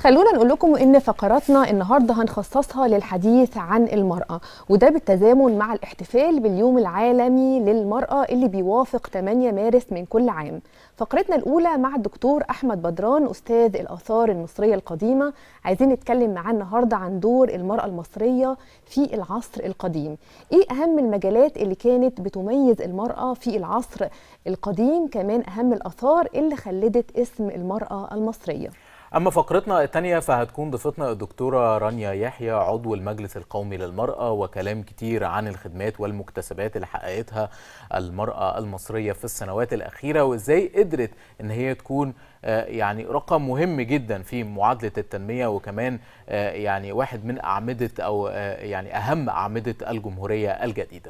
خلونا نقول لكم ان فقراتنا النهارده هنخصصها للحديث عن المراه وده بالتزامن مع الاحتفال باليوم العالمي للمراه اللي بيوافق 8 مارس من كل عام فقرتنا الاولى مع الدكتور احمد بدران استاذ الاثار المصريه القديمه عايزين نتكلم معاه النهارده عن دور المراه المصريه في العصر القديم ايه اهم المجالات اللي كانت بتميز المراه في العصر القديم كمان اهم الاثار اللي خلدت اسم المراه المصريه أما فقرتنا الثانية فهتكون ضيفتنا الدكتورة رانيا يحيى عضو المجلس القومي للمرأة وكلام كتير عن الخدمات والمكتسبات اللي حققتها المرأة المصرية في السنوات الأخيرة وإزاي قدرت إن هي تكون يعني رقم مهم جدا في معادلة التنمية وكمان يعني واحد من أعمدة أو يعني أهم أعمدة الجمهورية الجديدة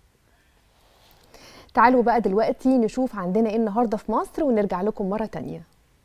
تعالوا بقى دلوقتي نشوف عندنا ايه النهارده في مصر ونرجع لكم مرة تانية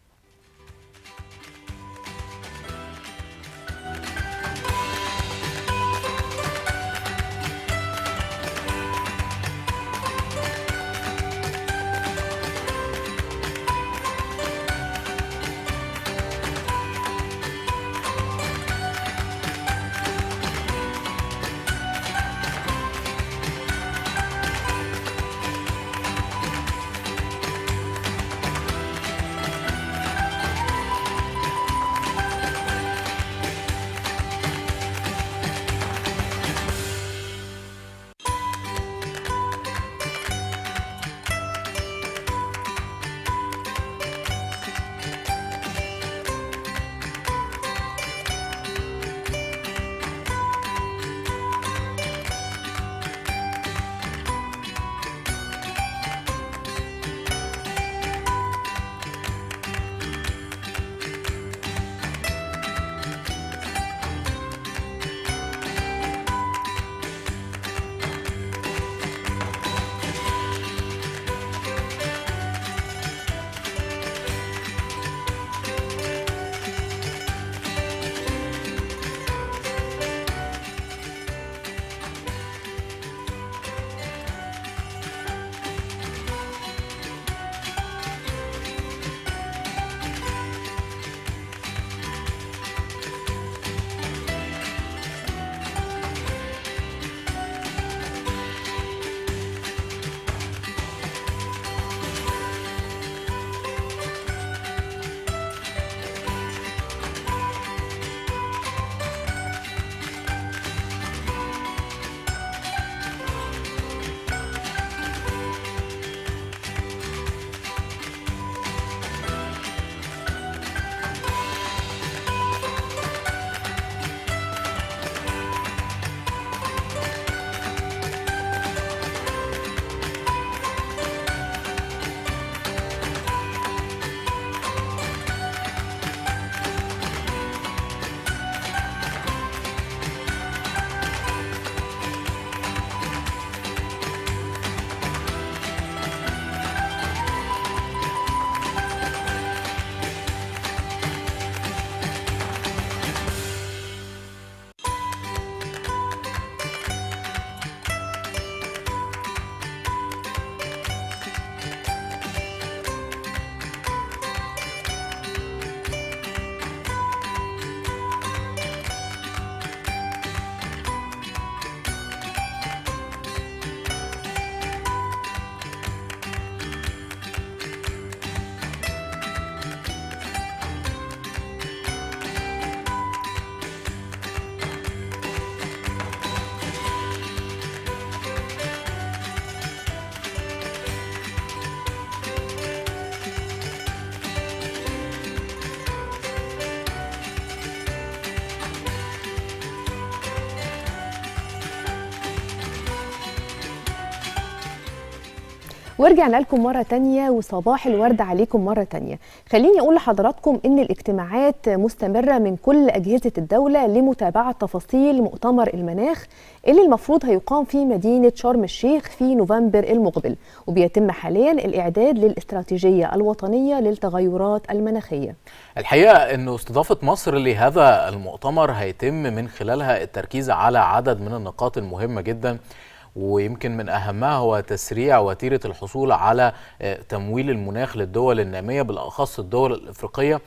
ورجعنا لكم مرة تانية وصباح الورد عليكم مرة تانية خليني أقول لحضراتكم إن الاجتماعات مستمرة من كل أجهزة الدولة لمتابعة تفاصيل مؤتمر المناخ اللي المفروض هيقام في مدينة شرم الشيخ في نوفمبر المقبل وبيتم حاليا الإعداد للاستراتيجية الوطنية للتغيرات المناخية الحقيقة أنه استضافة مصر لهذا المؤتمر هيتم من خلالها التركيز على عدد من النقاط المهمة جدا ويمكن من أهمها هو تسريع وتيرة الحصول على تمويل المناخ للدول النامية بالأخص الدول الإفريقية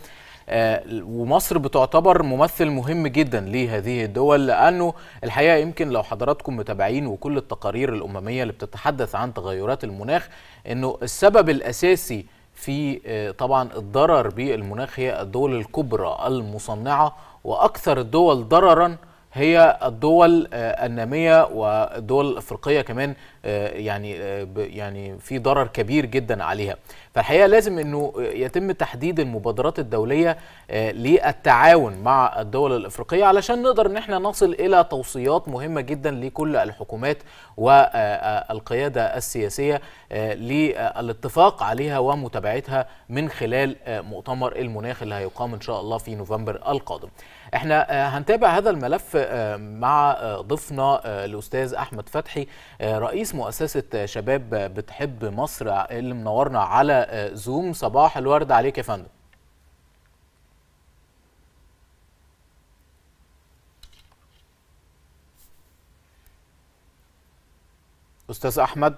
ومصر بتعتبر ممثل مهم جدا لهذه الدول لانه الحقيقه يمكن لو حضراتكم متابعين وكل التقارير الامميه اللي بتتحدث عن تغيرات المناخ انه السبب الاساسي في طبعا الضرر بالمناخ هي الدول الكبرى المصنعه واكثر الدول ضررا هي الدول الناميه والدول الافريقيه كمان يعني يعني في ضرر كبير جدا عليها فالحقيقه لازم انه يتم تحديد المبادرات الدوليه للتعاون مع الدول الافريقيه علشان نقدر ان احنا نصل الى توصيات مهمه جدا لكل الحكومات والقياده السياسيه للاتفاق عليها ومتابعتها من خلال مؤتمر المناخ اللي هيقام ان شاء الله في نوفمبر القادم احنا هنتابع هذا الملف مع ضيفنا الاستاذ احمد فتحي رئيس مؤسسه شباب بتحب مصر اللي منورنا على زوم صباح الورد عليك يا فندم استاذ احمد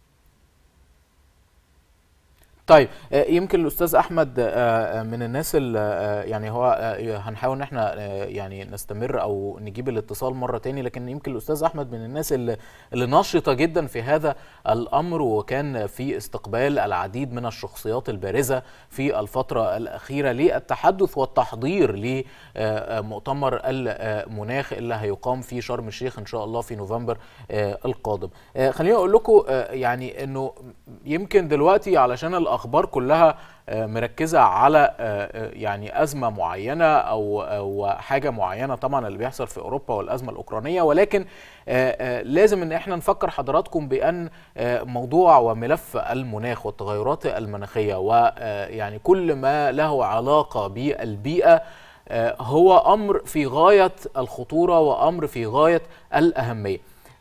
طيب يمكن الاستاذ احمد من الناس اللي يعني هو هنحاول ان احنا يعني نستمر او نجيب الاتصال مره تاني لكن يمكن الاستاذ احمد من الناس اللي, اللي نشطه جدا في هذا الامر وكان في استقبال العديد من الشخصيات البارزه في الفتره الاخيره للتحدث والتحضير لمؤتمر المناخ اللي هيقام في شرم الشيخ ان شاء الله في نوفمبر القادم خليني اقول لكم يعني انه يمكن دلوقتي علشان الاخبار كلها مركزه على يعني ازمه معينه او او حاجه معينه طبعا اللي بيحصل في اوروبا والازمه الاوكرانيه ولكن لازم ان احنا نفكر حضراتكم بان موضوع وملف المناخ والتغيرات المناخيه ويعني كل ما له علاقه بالبيئه هو امر في غايه الخطوره وامر في غايه الاهميه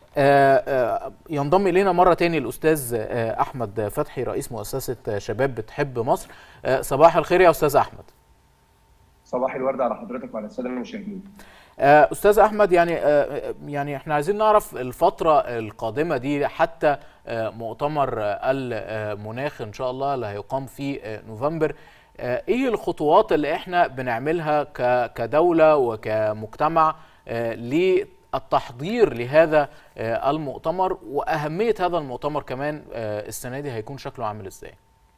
ينضم الينا مره تاني الاستاذ احمد فتحي رئيس مؤسسه شباب بتحب مصر صباح الخير يا استاذ احمد صباح الورد على حضرتك وعلى الساده المشاهدين استاذ احمد يعني يعني احنا عايزين نعرف الفتره القادمه دي حتى مؤتمر المناخ ان شاء الله اللي هيقام في نوفمبر ايه الخطوات اللي احنا بنعملها كدوله وكمجتمع التحضير لهذا المؤتمر واهميه هذا المؤتمر كمان السنه دي هيكون شكله عامل ازاي؟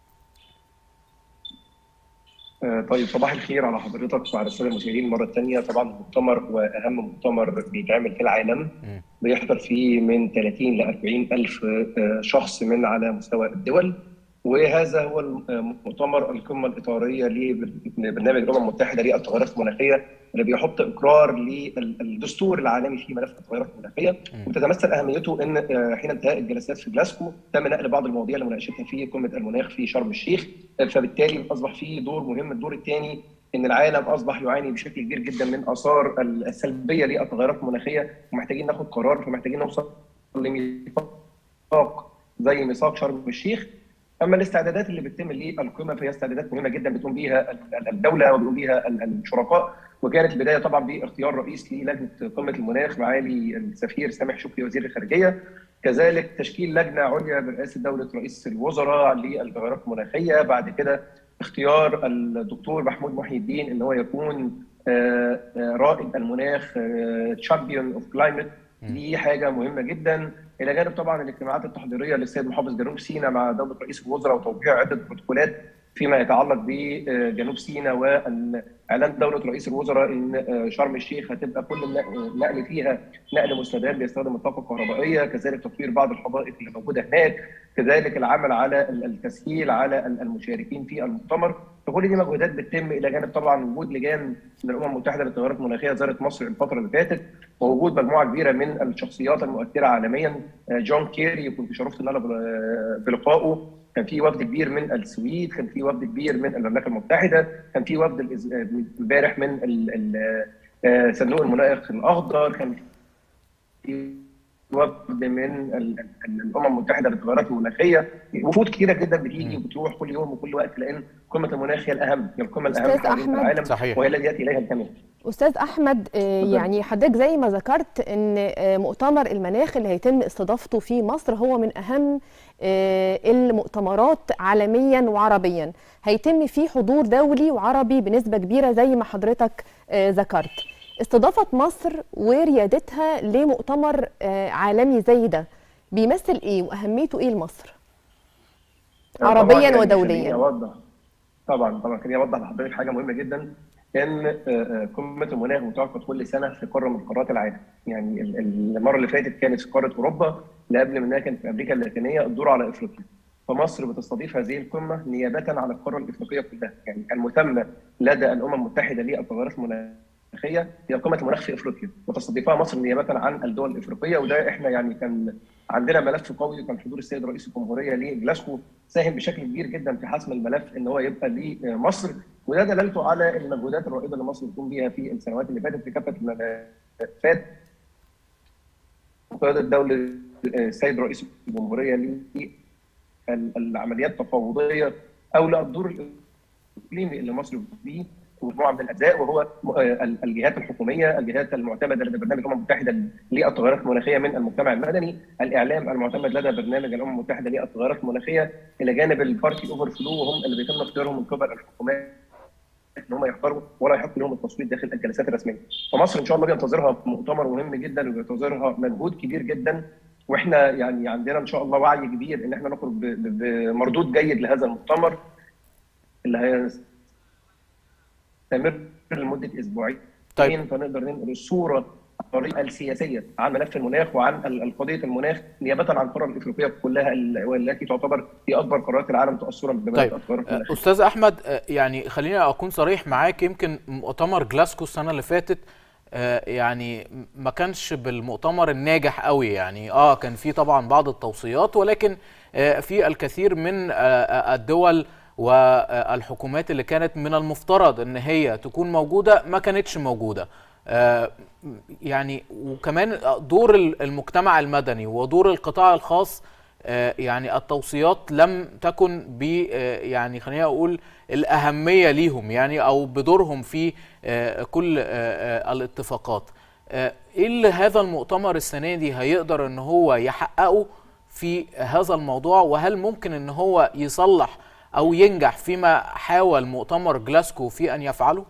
طيب صباح الخير على حضرتك وعلى الساده المشاهدين مره ثانيه طبعا المؤتمر هو اهم مؤتمر بيتعمل في العالم م. بيحضر فيه من 30 ل 40 الف شخص من على مستوى الدول وهذا هو المؤتمر القمه الاطاريه لبرنامج الامم المتحده للتغيرات المناخيه اللي بيحط اقرار للدستور العالمي في ملف التغيرات المناخيه وتتمثل اهميته ان حين انتهاء الجلسات في جلاسكو تم نقل بعض المواضيع لمناقشتها في قمه المناخ في شرم الشيخ فبالتالي اصبح في دور مهم الدور الثاني ان العالم اصبح يعاني بشكل كبير جدا من اثار السلبيه للتغيرات المناخيه ومحتاجين ناخد قرار فمحتاجين نوصل لميثاق زي ميثاق شرم الشيخ اما الاستعدادات اللي بتتم للقمه فهي استعدادات مهمه جدا بتقوم بها الدوله وبيقوم بها الشركاء وكانت البدايه طبعا باختيار رئيس للجنه قمه المناخ معالي السفير سامح شكري وزير الخارجيه كذلك تشكيل لجنه عليا برئاسه دوله رئيس الوزراء للتغيرات المناخيه بعد كده اختيار الدكتور محمود محي الدين ان هو يكون رائد المناخ تشامبيون اوف كلايمت دي حاجه مهمه جدا الى جانب طبعا الاجتماعات التحضيريه للسيد محافظ جنوب سيناء مع دوله رئيس الوزراء وتوقيع عده بروتوكولات فيما يتعلق بجنوب سيناء واعلان دوله رئيس الوزراء ان شرم الشيخ هتبقى كل النقل فيها نقل مستدام بيستخدم الطاقه الكهربائيه، كذلك تطوير بعض الحدائق اللي موجوده هناك، كذلك العمل على التسهيل على المشاركين في المؤتمر، فكل دي مجهودات بتتم الى جانب طبعا وجود لجان من الامم المتحده للتغيرات المناخيه زارت مصر الفتره اللي فاتت ووجود مجموعه كبيره من الشخصيات المؤثره عالميا جون كيري كنت شرفت ان انا بلقائه كان في وفد كبير من السويد كان في وفد كبير من المملكه المتحده كان في وفد امبارح من صندوق المناخ الاخضر كان في وفد من الامم المتحده للتغيرات المناخيه وفود كثيره جدا بتيجي وبتروح كل يوم وكل وقت لان قمه المناخ هي الاهم هي القمه الاهم في العالم صحيح. وهي التي ياتي اليها الجميع استاذ احمد يعني حضرتك زي ما ذكرت ان مؤتمر المناخ اللي هيتم استضافته في مصر هو من اهم المؤتمرات عالميا وعربيا هيتم فيه حضور دولي وعربي بنسبه كبيره زي ما حضرتك ذكرت استضافه مصر وريادتها لمؤتمر عالمي زي ده بيمثل ايه واهميته ايه لمصر عربيا يعني ودوليا اوضح طبعا طبعا خليني اوضح لحضرتك حاجه مهمه جدا ان قمه المناخ بتعقد كل سنه في قاره من قارات العالم يعني المره اللي فاتت كانت في قاره اوروبا اللي قبل منها كانت في امريكا اللاتينيه الدور على افريقيا فمصر بتستضيف هذه القمه نيابه عن القاره الافريقيه كلها يعني المثمى لدى الامم المتحده للتغيرات المناخيه هي قمه المناخ في افريقيا وتستضيفها مصر نيابه عن الدول الافريقيه وده احنا يعني كان عندنا ملف قوي وكان حضور السيد رئيس الجمهوريه لجلاسكو ساهم بشكل كبير جدا في حسم الملف ان هو يبقى لمصر وده دلالته على المجهودات الرائده اللي مصر بتقوم بيها في السنوات اللي فاتت في كافه الملفات وقياده الدوله السيد رئيس الجمهوريه للعمليات التفاوضيه او للدور الاقليمي اللي مصر بيه مجموعه من الاجزاء وهو الجهات الحكوميه، الجهات المعتمده لدى برنامج الامم المتحده للتغيرات المناخيه من المجتمع المدني، الاعلام المعتمد لدى برنامج الامم المتحده للتغيرات المناخيه الى جانب البارتي اوفر فلو وهم اللي بيتم اختيارهم من قبل الحكومات ان هم يحضروا ولا يحق لهم التصويت داخل الجلسات الرسميه. فمصر ان شاء الله بينتظرها مؤتمر مهم جدا وبينتظرها مجهود كبير جدا واحنا يعني عندنا ان شاء الله وعي كبير ان احنا نخرج بمردود جيد لهذا المؤتمر اللي هيستمر لمده اسبوعين طيب. فنقدر ننقل الصوره الطريقه السياسيه عن ملف المناخ وعن قضيه المناخ نيابه عن القاره الافريقيه كلها والتي تعتبر في اكبر قارات العالم تاثرا بملف طيب. استاذ احمد يعني خليني اكون صريح معاك يمكن مؤتمر جلاسكو السنه اللي فاتت يعني ما كانش بالمؤتمر الناجح قوي يعني اه كان في طبعا بعض التوصيات ولكن في الكثير من الدول والحكومات اللي كانت من المفترض ان هي تكون موجوده ما كانتش موجوده يعني وكمان دور المجتمع المدني ودور القطاع الخاص يعني التوصيات لم تكن ب يعني خلينا اقول الاهميه ليهم يعني او بدورهم في كل الاتفاقات ايه اللي هذا المؤتمر السنه دي هيقدر ان هو يحققه في هذا الموضوع وهل ممكن ان هو يصلح او ينجح فيما حاول مؤتمر جلاسكو في ان يفعله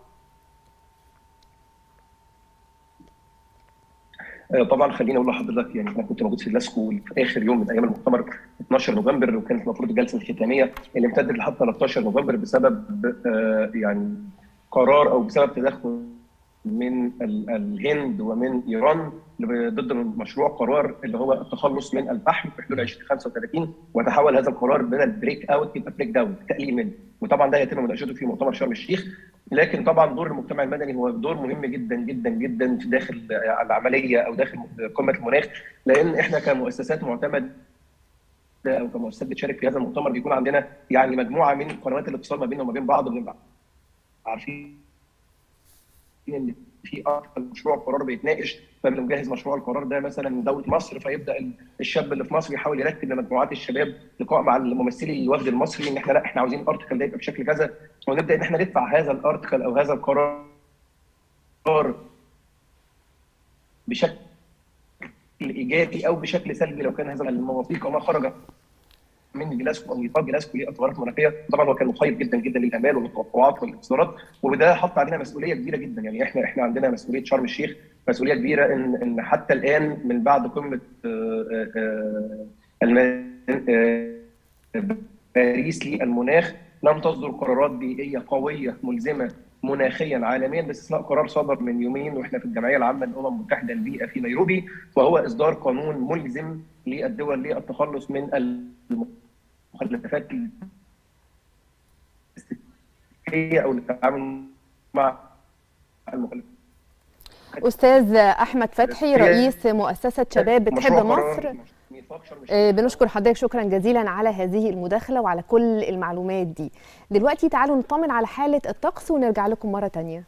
طبعا خليني اقول لحضرتك يعني انا كنت موجود في جلاسكو في اخر يوم من ايام المؤتمر 12 نوفمبر وكانت المفروض الجلسه الختاميه اللي امتدت لحد 13 نوفمبر بسبب يعني قرار او بسبب تدخل من الهند ومن ايران ضد مشروع قرار اللي هو التخلص من الفحم في حلول 2035 وتحول هذا القرار بدل بريك اوت يبقى بريك داون تقليل منه وطبعا ده هيتم مناقشته في مؤتمر شرم الشيخ لكن طبعا دور المجتمع المدني هو دور مهم جدا جدا جدا في داخل العمليه او داخل قمه المناخ لان احنا كمؤسسات معتمده او كمؤسسات بتشارك في هذا المؤتمر بيكون عندنا يعني مجموعه من قنوات الاتصال ما بيننا وما بين بعض بنبقى عارفين ان في اكثر مشروع قرار بيتناقش فبنجهز مشروع القرار ده مثلا من دوله مصر فيبدا الشاب اللي في مصر يحاول يرتب لمجموعات الشباب لقاء مع الممثلي الوفد المصري ان احنا لا احنا عاوزين الارتكل ده يبقى بشكل كذا ونبدا ان احنا ندفع هذا الارتكل او هذا القرار بشكل ايجابي او بشكل سلبي لو كان هذا المواثيق وما خرج من جلاسكو او نطاق جلاسكو للتغيرات المناخيه طبعا هو كان مخيف جدا جدا للامال والتوقعات والاصدارات وده حط علينا مسؤوليه كبيره جدا يعني احنا احنا عندنا مسؤوليه شرم الشيخ مسؤوليه كبيره ان ان حتى الان من بعد قمه باريس للمناخ لم تصدر قرارات بيئيه قويه ملزمه مناخيا عالميا باستثناء قرار صدر من يومين واحنا في الجمعيه العامه للامم المتحده للبيئه في نيروبي وهو اصدار قانون ملزم للدول للتخلص من المخلفات الاستهلاكيه او التعامل مع المخلفات استاذ احمد فتحي رئيس مؤسسه شباب بتحب مصر بنشكر حضرتك شكرا جزيلا على هذه المداخله وعلى كل المعلومات دي دلوقتي تعالوا نطمن على حاله الطقس ونرجع لكم مره تانية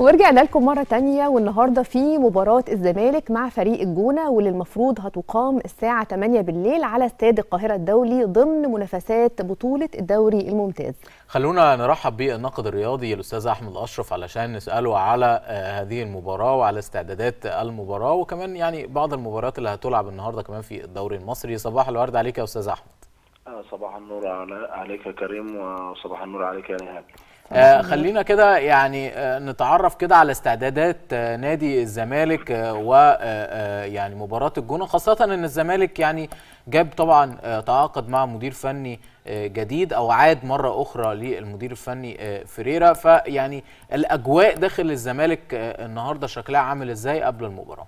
ورجعنا لكم مرة تانية والنهاردة في مباراة الزمالك مع فريق الجونة واللي المفروض هتقام الساعة 8 بالليل على استاد القاهرة الدولي ضمن منافسات بطولة الدوري الممتاز خلونا نرحب بالناقد الرياضي الاستاذ احمد اشرف علشان نساله على آه، هذه المباراه وعلى استعدادات المباراه وكمان يعني بعض المباريات اللي هتلعب النهارده كمان في الدوري المصري صباح الورد عليك يا استاذ احمد آه، صباح النور على- عليك يا كريم وصباح النور عليك يا نهاد آه خلينا كده يعني آه نتعرف كده على استعدادات آه نادي الزمالك آه و آه آه يعني مباراة الجونة خاصة ان الزمالك يعني جاب طبعا آه تعاقد مع مدير فني آه جديد او عاد مرة اخرى للمدير الفني آه فريرا فيعني الاجواء داخل الزمالك آه النهارده شكلها عامل ازاي قبل المباراة؟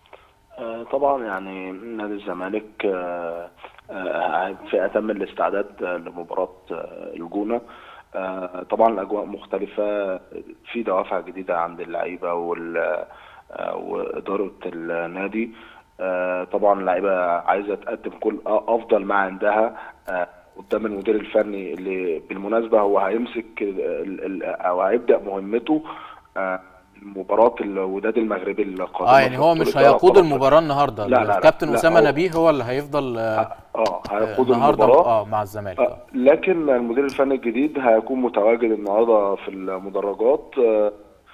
آه، طبعا يعني نادي الزمالك آه، آه، في اتم الاستعداد آه، لمباراه آه، الجونه آه، طبعا الاجواء مختلفه في دوافع جديده عند اللعيبه وال آه، واداره النادي آه، طبعا اللعيبه عايزه تقدم كل افضل ما عندها آه، قدام المدير الفني اللي بالمناسبه هو هيمسك ال- ال- او هيبدا مهمته آه، مباراه الوداد المغربي القادمه اه يعني في هو بطولة مش دوري هيقود أبطال المباراة النهارده لا، لا، لا. الكابتن لا، اسامه هو- نبيه هو اللي هيفضل آه اه هيقود النهارده المباراه اه مع الزمالك آه، آه. لكن المدير الفني الجديد هيكون متواجد النهارده في المدرجات آه،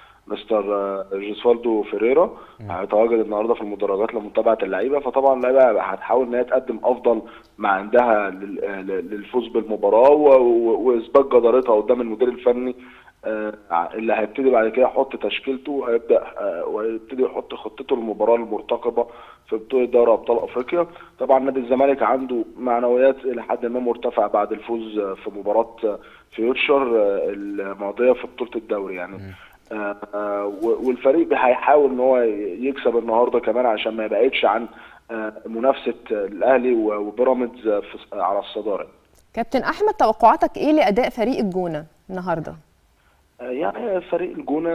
مستر آه، جوزفالدو فيريرا هيتواجد النهارده في المدرجات لمتابعه اللعيبه فطبعا اللعيبه هتحاول ان هي تقدم افضل ما عندها لل- آه، للفوز بالمباراه و- و- واثبات جدارتها قدام المدير الفني آه، اللي هيبتدي بعد كده يحط تشكيلته هيبدا آه، وهيبتدي يحط خطته للمباراه المرتقبه في بطوله دوري ابطال افريقيا طبعا نادي الزمالك عنده معنويات الى حد ما مرتفعه بعد الفوز آه، في مباراه آه، فيوتشر آه، الماضيه في بطوله الدوري يعني آه، آه، و- والفريق هيحاول ان هو يكسب النهارده كمان عشان ما يبعدش عن آه، منافسه آه، الاهلي و- وبيراميدز آه، في- على الصداره كابتن أحمد توقعاتك إيه لأداء فريق الجونة النهاردة؟ يعني فريق الجونة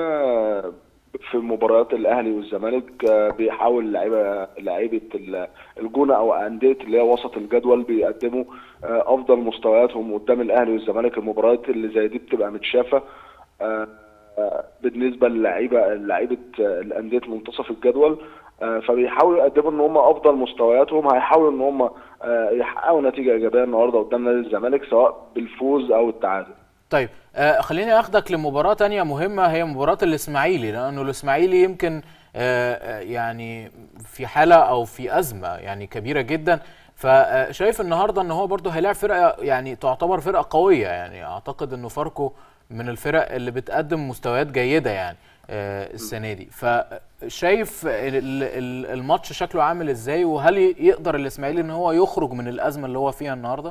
في مباريات الأهلي والزمالك آه، بيحاول لعيبة لعيبة ال- الجونة أو أندية اللي هي وسط الجدول بيقدموا آه، أفضل مستوياتهم قدام الأهلي والزمالك المباريات اللي زي دي بتبقى متشافة آه، آه، بالنسبة للعيبة لعيبة آه، الأندية منتصف الجدول آه، فبيحاولوا يقدموا ان هم افضل مستوياتهم هيحاولوا ان هم آه، يحققوا نتيجه ايجابيه النهارده قدام نادي الزمالك سواء بالفوز او التعادل طيب آه خليني اخدك لمباراة تانية مهمة هي مباراة الاسماعيلي لانه الاسماعيلي يمكن آه آه، يعني في حالة او في ازمة يعني كبيرة جدا فشايف النهارده ان هو برضه هيلاعب فرقة يعني تعتبر فرقة قوية يعني اعتقد انه فاركو من الفرق اللي بتقدم مستويات جيدة يعني آه السنة دي فشايف ال- ال- الماتش شكله عامل ازاي وهل يقدر الاسماعيلي ان هو يخرج من الازمة اللي هو فيها النهارده؟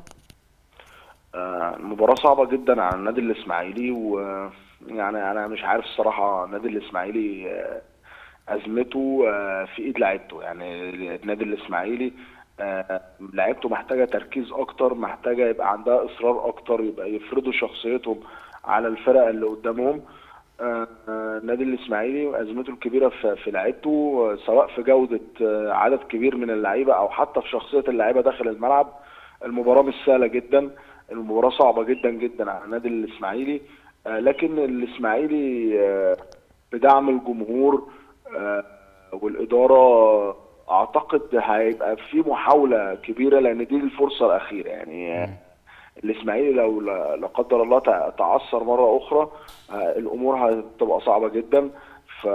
آه، المباراة صعبة جدا على النادي الإسماعيلي ويعني أنا مش عارف الصراحة النادي الإسماعيلي آه، أزمته آه، في إيد لعيبته يعني النادي الإسماعيلي آه، لعيبته محتاجة تركيز أكتر محتاجة يبقى عندها إصرار أكتر يبقى يفرضوا شخصيتهم على الفرق اللي قدامهم آه، آه، النادي الإسماعيلي أزمته الكبيرة في في لعيبته آه، سواء في جودة آه، عدد كبير من اللعيبة أو حتى في شخصية اللعيبة داخل الملعب المباراة مش سهلة جدا المباراة صعبة جدا جدا على النادي الإسماعيلي آه، لكن الإسماعيلي آه، بدعم الجمهور آه، والإدارة أعتقد هيبقى في محاولة كبيرة لأن دي الفرصة الأخيرة يعني آه، الإسماعيلي لو لا لا قدر الله تع- تعثر مرة أخرى آه، الأمور هتبقى صعبة جدا ف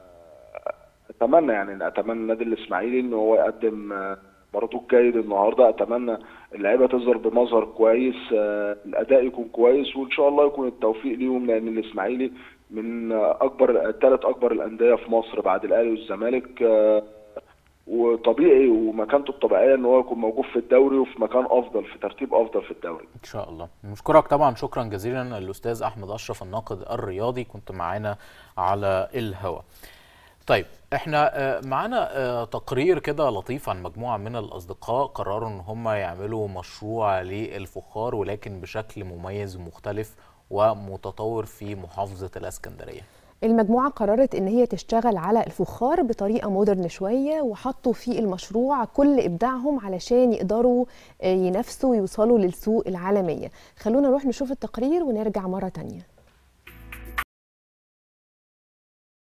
اتمنى يعني اتمنى النادي الاسماعيلي ان هو يقدم آه، مباراته الجيد النهارده اتمنى اللعيبه تظهر بمظهر كويس آه، الاداء يكون كويس وان شاء الله يكون التوفيق ليهم لان الاسماعيلي من آه، اكبر ثلاث اكبر الانديه في مصر بعد الاهلي والزمالك آه، وطبيعي ومكانته الطبيعيه ان هو يكون موجود في الدوري وفي مكان افضل في ترتيب افضل في الدوري ان شاء الله نشكرك طبعا شكرا جزيلا الاستاذ احمد اشرف الناقد الرياضي كنت معانا على الهواء طيب احنا آه، معانا آه، تقرير كده لطيف عن مجموعه من الاصدقاء قرروا ان هم يعملوا مشروع للفخار ولكن بشكل مميز ومختلف ومتطور في محافظه الاسكندريه المجموعة قررت إن هي تشتغل على الفخار بطريقة مودرن شوية وحطوا في المشروع كل إبداعهم علشان يقدروا آه، ينافسوا ويوصلوا للسوق العالمية خلونا نروح نشوف التقرير ونرجع مرة تانية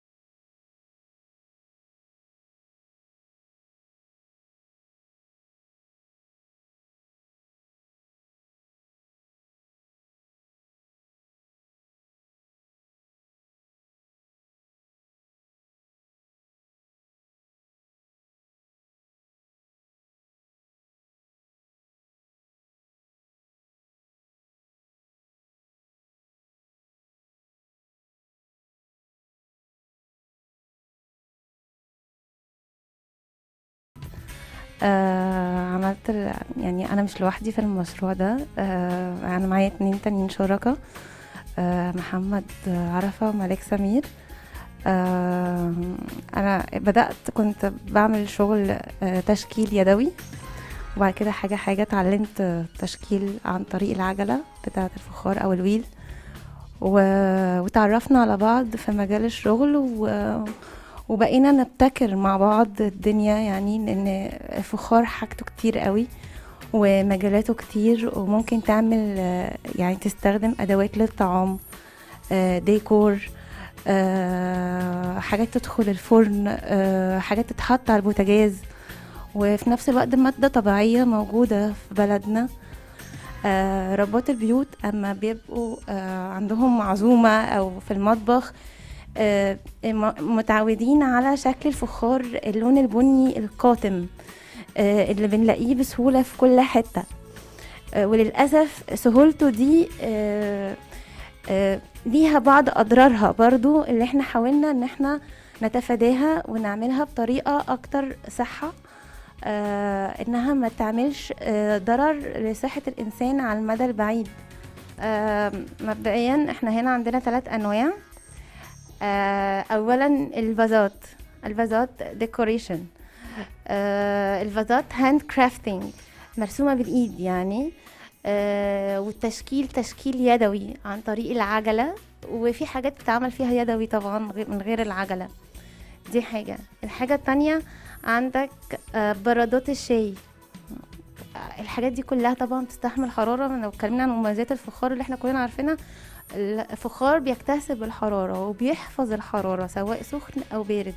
آه عملت ال- يعني انا مش لوحدي في المشروع ده آه انا معايا اتنين تانيين شركاء آه محمد عرفة وملك سمير آه انا بدأت كنت بعمل شغل آه تشكيل يدوي وبعد كده حاجة حاجة اتعلمت آه، تشكيل عن طريق العجلة بتاعة الفخار أو الويل و- وتعرفنا على بعض في مجال الشغل و... وبقينا نبتكر مع بعض الدنيا يعني لأن الفخار حاجته كتير قوي ومجالاته كتير وممكن تعمل آه، يعني تستخدم أدوات للطعام آه، ديكور آه، حاجات تدخل الفرن آه، حاجات تتحط على البوتاجاز وفي نفس الوقت مادة طبيعية موجودة في بلدنا آه، ربات البيوت أما بيبقوا آه، عندهم عزومة أو في المطبخ آه، م- متعودين على شكل الفخار اللون البني القاتم آه، اللي بنلاقيه بسهولة في كل حتة آه، وللأسف سهولته دي آه، آه، ليها بعض أضرارها برضو اللي احنا حاولنا ان احنا نتفاداها ونعملها بطريقة أكتر صحة آه انها ما تعملش آه ضرر لصحة الانسان على المدى البعيد آه مبدئيا احنا هنا عندنا ثلاث انواع آه اولا الفازات الفازات ديكوريشن آه الفازات هاند كرافتنج مرسومة بالايد يعني آه والتشكيل تشكيل يدوي عن طريق العجلة وفي حاجات بتتعمل فيها يدوي طبعا غير- من غير العجلة دي حاجة الحاجة التانية عندك آه، برادات الشاي آه، الحاجات دي كلها طبعا تستحمل حرارة لو اتكلمنا عن مميزات الفخار اللي احنا كلنا عارفينها الفخار بيكتسب الحرارة وبيحفظ الحرارة سواء سخن أو بارد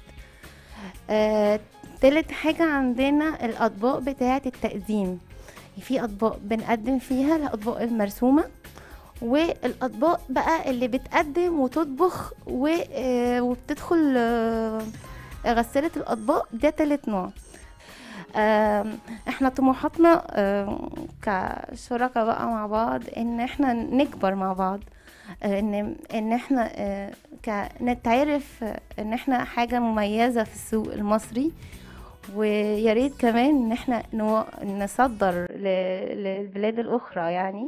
آه، تالت حاجة عندنا الأطباق بتاعة التقديم في أطباق بنقدم فيها الأطباق المرسومة والأطباق بقى اللي بتقدم وتطبخ و- آه، وبتدخل آه، غسالة الأطباق ده تالت نوع آم، احنا طموحاتنا آم، كشركاء بقى مع بعض ان احنا نكبر مع بعض آه، ان ان احنا آه، ك- نتعرف آه، ان احنا حاجة مميزة في السوق المصري ويا ريت كمان ان احنا نو- نصدر ل- للبلاد الاخرى يعني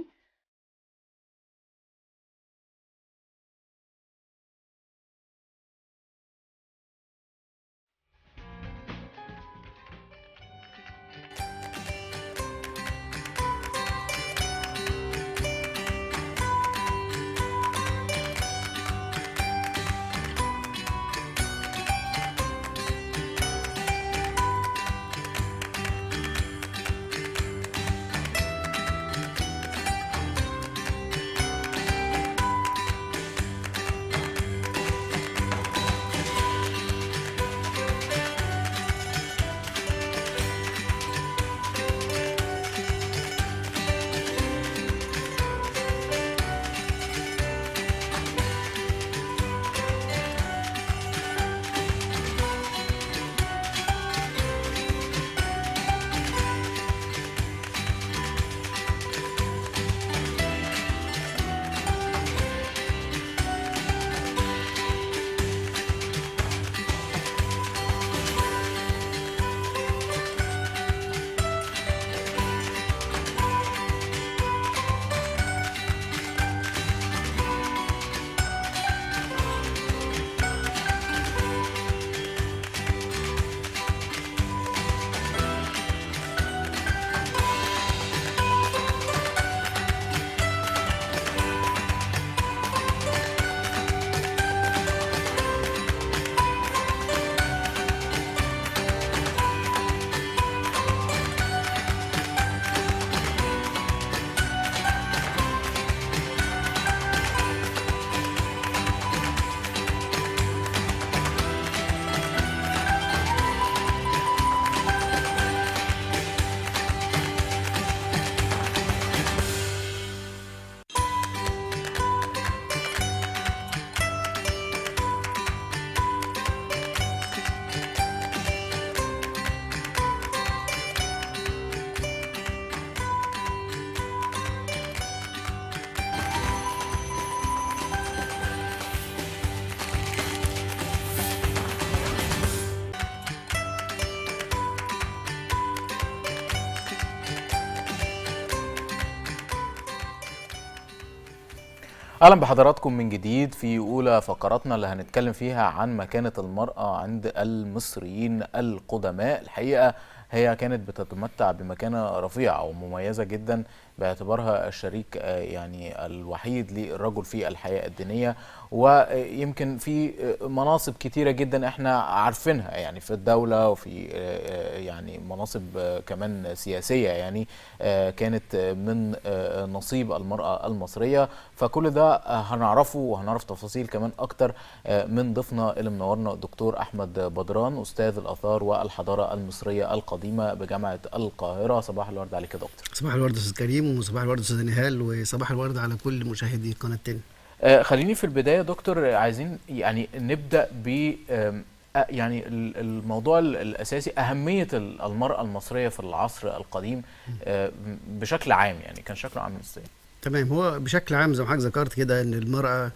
اهلا بحضراتكم من جديد في اولى فقراتنا اللي هنتكلم فيها عن مكانه المراه عند المصريين القدماء الحقيقه هي كانت بتتمتع بمكانه رفيعه ومميزه جدا باعتبارها الشريك آه، يعني الوحيد للرجل في الحياه الدينيه ويمكن في آه، مناصب كتيره جدا احنا عارفينها يعني في الدوله وفي آه، يعني مناصب آه، كمان سياسيه يعني آه، كانت آه، من آه، نصيب المراه المصريه فكل ده آه، هنعرفه وهنعرف تفاصيل كمان اكتر آه، من ضيفنا اللي منورنا الدكتور احمد بدران استاذ الاثار والحضاره المصريه القديمه بجامعه القاهره صباح الورد عليك يا دكتور صباح الورد استاذ كريم وصباح الورد استاذ نهال وصباح الورد على كل مشاهدي قناه تاني آه، خليني في البدايه دكتور آه، عايزين يعني نبدا ب آم، آه، يعني ال- الموضوع ال- الاساسي اهميه ال- المراه المصريه في العصر القديم آه، بشكل عام يعني كان شكله عامل ازاي تمام هو بشكل عام زي ما حضرتك ذكرت كده ان المراه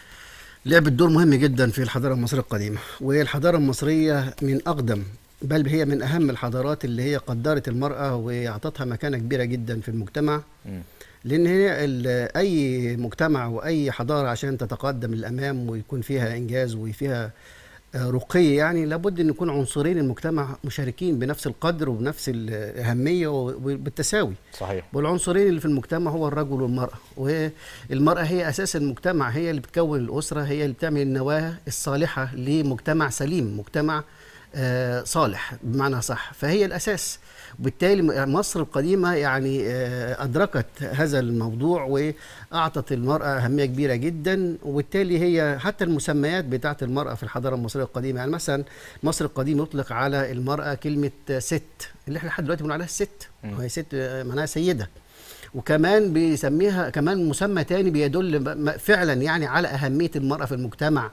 لعبت دور مهم جدا في الحضاره المصريه القديمه وهي الحضاره المصريه من اقدم بل هي من اهم الحضارات اللي هي قدرت المراه واعطتها مكانه كبيره جدا في المجتمع مم. لان هي ال- اي مجتمع واي حضاره عشان تتقدم للامام ويكون فيها انجاز وفيها آه، رقي يعني لابد ان يكون عنصرين المجتمع مشاركين بنفس القدر وبنفس الاهميه وبالتساوي صحيح والعنصرين اللي في المجتمع هو الرجل والمرأة والمرأة هي أساس المجتمع هي اللي بتكون الأسرة هي اللي بتعمل النواة الصالحة لمجتمع سليم مجتمع آه، صالح بمعنى صح فهي الأساس وبالتالي مصر القديمة يعني آه، أدركت هذا الموضوع وأعطت المرأة أهمية كبيرة جدا وبالتالي هي حتى المسميات بتاعت المرأة في الحضارة المصرية القديمة يعني مثلا مصر القديم يطلق على المرأة كلمة ست اللي احنا لحد دلوقتي بنقول عليها الست وهي ست آه، معناها سيدة وكمان بيسميها كمان مسمى تاني بيدل م- م- فعلا يعني على أهمية المرأة في المجتمع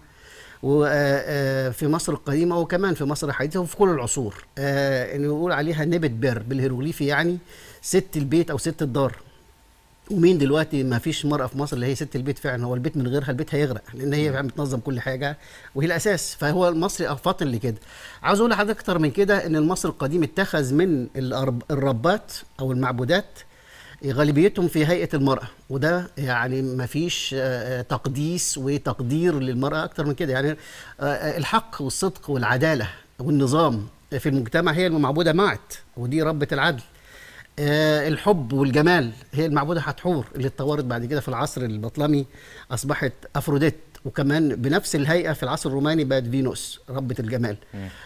وفي مصر القديمة وكمان في مصر الحديثة وفي كل العصور آه، إنه يقول عليها نبت بر بالهيروغليفي يعني ست البيت أو ست الدار ومين دلوقتي ما فيش مرأة في مصر اللي هي ست البيت فعلا هو البيت من غيرها البيت هيغرق لأن هي فعلا بتنظم كل حاجة وهي الأساس فهو المصري فاطن لكده عاوز أقول لحضرتك أكتر من كده إن المصري القديم اتخذ من الأرب- الربات أو المعبودات غالبيتهم في هيئة المرأة وده يعني ما فيش آه، تقديس وتقدير للمرأة أكتر من كده يعني آه، آه، الحق والصدق والعدالة والنظام في المجتمع هي المعبودة معت ودي ربة العدل آه، الحب والجمال هي المعبودة حتحور اللي اتطورت بعد كده في العصر البطلمي أصبحت أفروديت وكمان بنفس الهيئة في العصر الروماني بقت فينوس ربة الجمال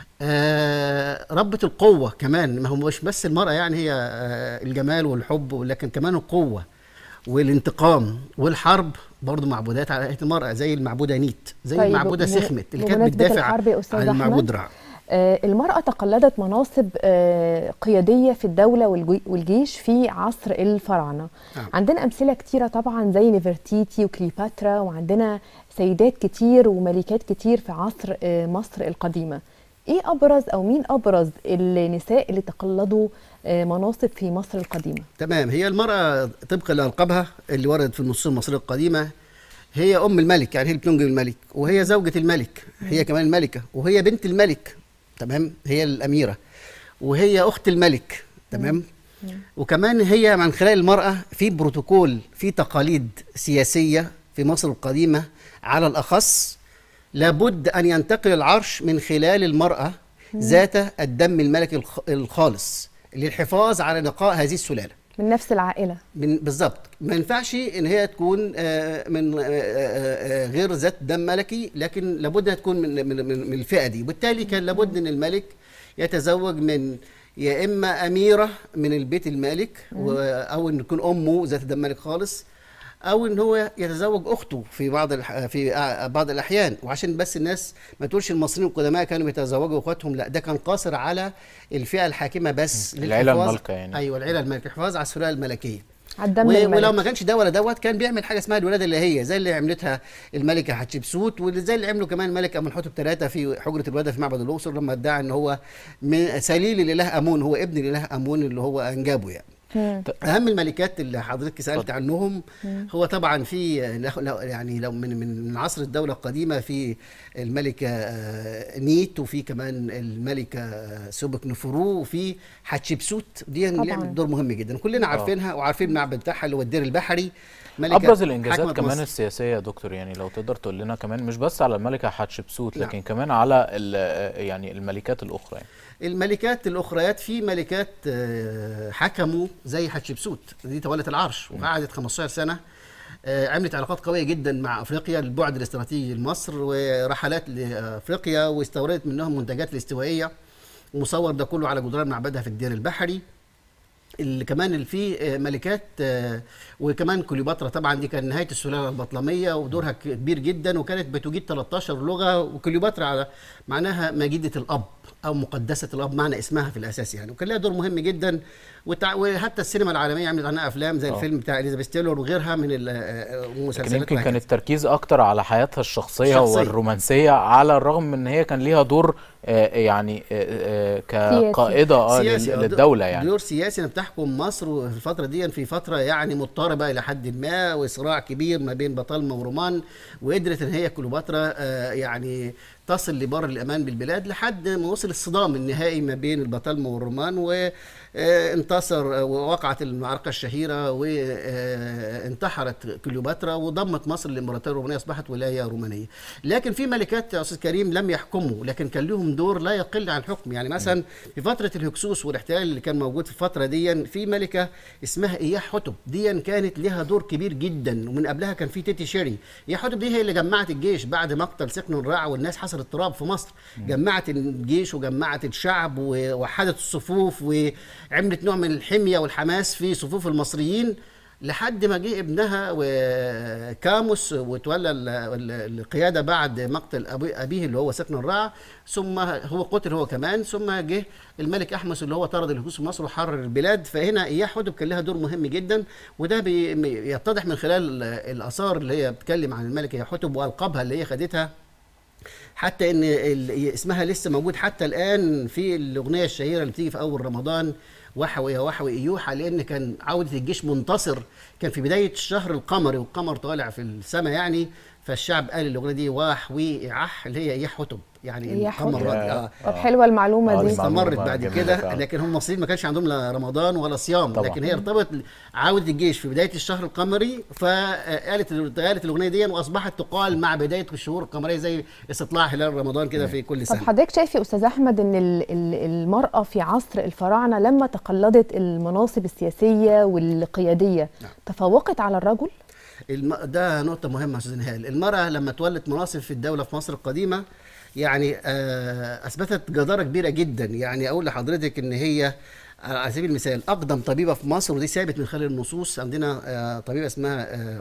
آه ربة القوة كمان ما هو مش بس المرأة يعني هي آه الجمال والحب ولكن كمان القوة والانتقام والحرب برضو معبودات على هيئة المرأة زي المعبودة نيت زي طيب، المعبودة بم- سخمت اللي كانت بمناسبة بتدافع الحرب يا أستاذ عن المعبود أحمد، رع آه، المرأة تقلدت مناصب آه، قيادية في الدولة والجي- والجيش في عصر الفراعنة نعم. عندنا أمثلة كتيرة طبعا زي نفرتيتي وكليوباترا وعندنا سيدات كتير وملكات كتير في عصر آه، مصر القديمة ايه ابرز او مين ابرز النساء اللي تقلدوا آه، مناصب في مصر القديمة تمام هي المرأة طبقا لألقابها اللي وردت في النصوص المصرية القديمة هي أم الملك يعني هي اللي بتنجب الملك وهي زوجة الملك هي كمان الملكة وهي بنت الملك تمام هي الأميرة وهي أخت الملك تمام وكمان هي من خلال المرأة في بروتوكول في تقاليد سياسية في مصر القديمة على الأخص لابد أن ينتقل العرش من خلال المرأة ذات الدم الملكي الخ- الخالص للحفاظ على نقاء هذه السلالة من نفس العائلة من بالظبط ما ينفعش ان هي تكون آه، من آه، آه، آه، غير ذات دم ملكي لكن لابد انها تكون من من من من الفئه دي وبالتالي كان لابد ان الملك يتزوج من يا اما اميره من البيت المالك و- او ان تكون امه ذات دم ملك خالص او ان هو يتزوج اخته في بعض الح... في آه، بعض الاحيان وعشان بس الناس ما تقولش المصريين القدماء كانوا بيتزوجوا اخواتهم لا ده كان قاصر على الفئه الحاكمه بس العيلة للحفاظ- المالكة يعني. ايوه العيله المالكه الحفاظ على السلاله الملكيه على الدم و- الملكي. ولو ما كانش ده ولا دوت كان بيعمل حاجه اسمها الولاده اللي هي زي اللي عملتها الملكه حتشبسوت وزي اللي عمله كمان الملك امنحتب ثلاثه في حجره الولاده في معبد الاقصر لما ادعى ان هو من سليل الاله امون هو ابن الاله امون اللي هو انجابه يعني اهم الملكات اللي حضرتك سالت عنهم هو طبعا في ناخ- لو- يعني لو من من عصر الدوله القديمه في الملكه آه، نيت وفي كمان الملكه آه، سوبك نفرو وفي حتشبسوت دي طبعاً. لعبت دور مهم جدا كلنا عارفينها وعارفين المعبد بتاعها اللي هو الدير البحري ملكة ابرز الانجازات حكمت كمان مصر. السياسيه يا دكتور يعني لو تقدر تقول لنا كمان مش بس على الملكه حتشبسوت نعم. لكن كمان على ال- يعني الملكات الاخرى يعني. الملكات الاخريات في ملكات آه، حكموا زي حتشبسوت دي تولت العرش وقعدت 15 سنه آه، عملت علاقات قويه جدا مع افريقيا البعد الاستراتيجي لمصر ورحلات لافريقيا واستوردت منهم منتجات الاستوائيه مصور ده كله على جدران معبدها في الدير البحري اللي كمان اللي فيه آه، ملكات آه، وكمان كليوباترا طبعا دي كان نهايه السلاله البطلميه ودورها كبير جدا وكانت بتجيد 13 لغه وكليوباترا على معناها مجيده الاب او مقدسه الاب معنى اسمها في الاساس يعني وكان لها دور مهم جدا وتع... وحتى السينما العالميه عملت عنها افلام زي آه. الفيلم بتاع اليزابيث تيلور وغيرها من ال- آه، لكن المسلسلات يمكن وهكذا. كان التركيز اكتر على حياتها الشخصيه الشخصية. والرومانسيه على الرغم من ان هي كان ليها دور آه، يعني آه، آه، كقائده آه، سياسي لل- آه، للدوله يعني دور سياسي انها بتحكم مصر في الفتره دي في فتره يعني مضطربه الى حد ما وصراع كبير ما بين بطالمه ورومان وقدرت ان هي كليوباترا آه، يعني تصل لبر الامان بالبلاد لحد ما وصل الصدام النهائي ما بين البطالمه والرومان وانتصر ووقعت المعركه الشهيره وانتحرت كليوباترا وضمت مصر للامبراطوريه الرومانيه اصبحت ولايه رومانيه لكن في ملكات يا استاذ كريم لم يحكموا لكن كان لهم دور لا يقل عن الحكم يعني مثلا في فتره الهكسوس والاحتلال اللي كان موجود في الفتره دي في ملكه اسمها اياح حتب دي كانت لها دور كبير جدا ومن قبلها كان في تيتي شيري اياح حتب دي هي اللي جمعت الجيش بعد مقتل سكن الرع والناس حصل اضطراب في مصر جمعت الجيش وجمعت الشعب ووحدت الصفوف وعملت نوع من الحميه والحماس في صفوف المصريين لحد ما جه ابنها وكاموس وتولى ال- ال- القياده بعد مقتل أبي- ابيه اللي هو سكن الرع ثم هو قتل هو كمان ثم جه الملك احمس اللي هو طرد الهكوس من مصر وحرر البلاد فهنا اياح حدب كان لها دور مهم جدا وده بي- يتضح من خلال الاثار اللي هي بتتكلم عن الملكه اياح حتب والقابها اللي هي خدتها حتى ان ال- اسمها لسه موجود حتى الان في الاغنيه الشهيره اللي بتيجي في اول رمضان وحوي يا وحوي ايوحى لان كان عوده الجيش منتصر كان في بدايه الشهر القمري والقمر طالع في السماء يعني فالشعب قال الاغنيه دي واحوي عح اللي هي اياح حتب يعني إياح القمر حتب. راضي اه طب حلوه المعلومه آه، دي المعلومة استمرت بعد جميلة كده فعلا. لكن هم المصريين ما كانش عندهم لا رمضان ولا صيام طبعا. لكن هي ارتبط عوده الجيش في بدايه الشهر القمري فقالت قالت الاغنيه دي واصبحت تقال مع بدايه الشهور القمريه زي استطلاع هلال رمضان كده في كل طب سنه حضرتك شايف يا استاذ احمد ان ال- ال- المراه في عصر الفراعنه لما تقلدت المناصب السياسيه والقياديه نعم. تفوقت على الرجل الم... ده نقطة مهمة يا أستاذ نهال، المرأة لما تولت مناصب في الدولة في مصر القديمة يعني آه أثبتت جدارة كبيرة جدا، يعني أقول لحضرتك إن هي على سبيل المثال أقدم طبيبة في مصر ودي ثابت من خلال النصوص عندنا آه طبيبة اسمها آه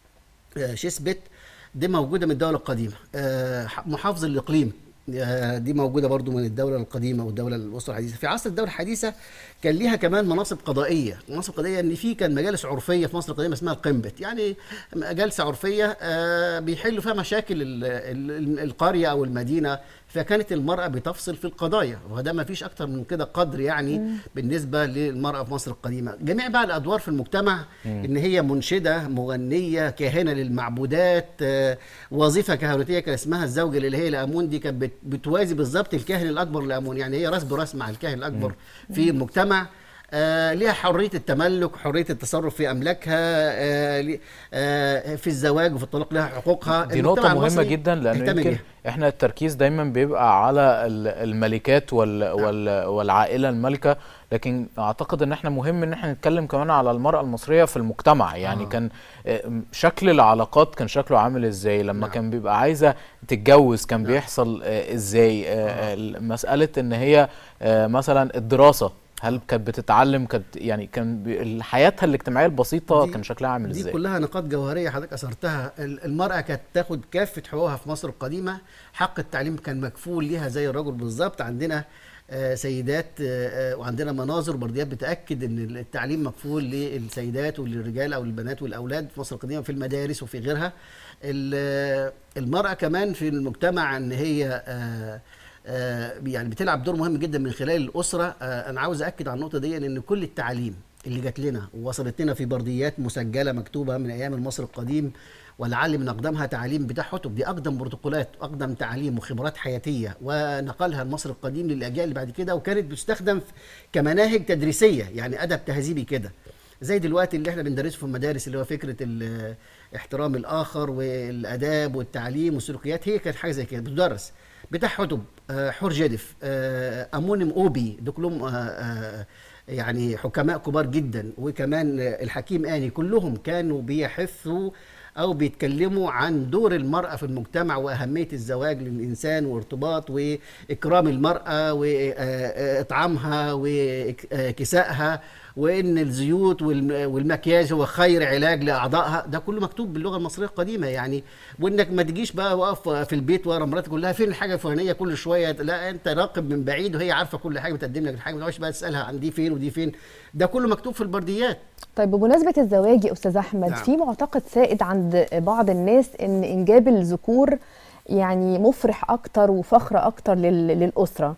آه شيسبت دي موجودة من الدولة القديمة، آه محافظ الإقليم آه، دي موجوده برضو من الدوله القديمه والدوله الاسره الحديثه في عصر الدوله الحديثه كان ليها كمان مناصب قضائيه مناصب قضائيه ان في كان مجالس عرفيه في مصر القديمه اسمها القنبت يعني جلسه عرفيه آه، بيحلوا فيها مشاكل ال- ال- القريه او المدينه فكانت المراه بتفصل في القضايا وده ما فيش اكتر من كده قدر يعني بالنسبه للمراه في مصر القديمه جميع بقى الادوار في المجتمع ان هي منشده مغنيه كاهنه للمعبودات آه، وظيفه كهنوتيه كان اسمها الزوجه الالهيه لامون دي كانت بت- بتوازي بالظبط الكاهن الاكبر لامون يعني هي راس براس مع الكاهن الاكبر في المجتمع آه ليها حريه التملك حريه التصرف في املاكها آه لي- آه في الزواج وفي الطلاق لها حقوقها دي المجتمع نقطة مهمة المصري جدا لأنه اهتم يمكن بيها. احنا التركيز دايما بيبقى على ال- الملكات وال وال والعائلة المالكة لكن أعتقد إن احنا مهم إن احنا نتكلم كمان على المرأة المصرية في المجتمع يعني آه. كان آه، م- شكل العلاقات كان شكله عامل ازاي لما نعم. كان بيبقى عايزة تتجوز كان نعم. بيحصل آه، ازاي آه، ال- مسألة إن هي آه، مثلا الدراسة هل كانت بتتعلم كانت يعني كان بي- حياتها الاجتماعية البسيطة دي- كان شكلها عامل دي ازاي؟ كلها نقاط جوهريه حضرتك اثرتها ال- المراه كانت تاخد كافه حقوقها في مصر القديمه حق التعليم كان مكفول ليها زي الرجل بالظبط عندنا آه، سيدات آه، آه، وعندنا مناظر وبرديات بتاكد ان التعليم مكفول للسيدات وللرجال او البنات والاولاد في مصر القديمه في المدارس وفي غيرها ال- المراه كمان في المجتمع ان هي آه، آه، يعني بتلعب دور مهم جدا من خلال الاسره آه، انا عاوز اكد على النقطه دي ان كل التعليم اللي جات لنا ووصلت لنا في برديات مسجله مكتوبه من ايام المصري القديم ولعل من اقدمها تعاليم بتاع حتب دي اقدم بروتوكولات واقدم تعاليم وخبرات حياتيه ونقلها المصري القديم للاجيال اللي بعد كده وكانت بتستخدم في- كمناهج تدريسيه يعني ادب تهذيبي كده زي دلوقتي اللي احنا بندرسه في المدارس اللي هو فكره ال- احترام الاخر والاداب والتعليم والسلوكيات هي كانت حاجه زي كده بتدرس بتاع حتب آه، حور جدف آه، امونيم اوبي دول كلهم آه، آه، يعني حكماء كبار جدا وكمان آه، الحكيم اني كلهم كانوا بيحثوا او بيتكلموا عن دور المراه في المجتمع واهميه الزواج للانسان وارتباط واكرام المراه واطعامها وكسائها وان الزيوت والم- والمكياج هو خير علاج لاعضائها ده كله مكتوب باللغه المصريه القديمه يعني وانك ما تجيش بقى واقف في البيت ورا مراتك تقول لها فين الحاجه الفلانيه كل شويه لا انت راقب من بعيد وهي عارفه كل حاجه بتقدم لك الحاجه ما تقعدش بقى تسالها عن دي فين ودي فين ده كله مكتوب في البرديات طيب بمناسبة الزواج يا أستاذ أحمد نعم. في معتقد سائد عند بعض الناس إن إنجاب الذكور يعني مفرح أكتر وفخر أكتر لل- للأسرة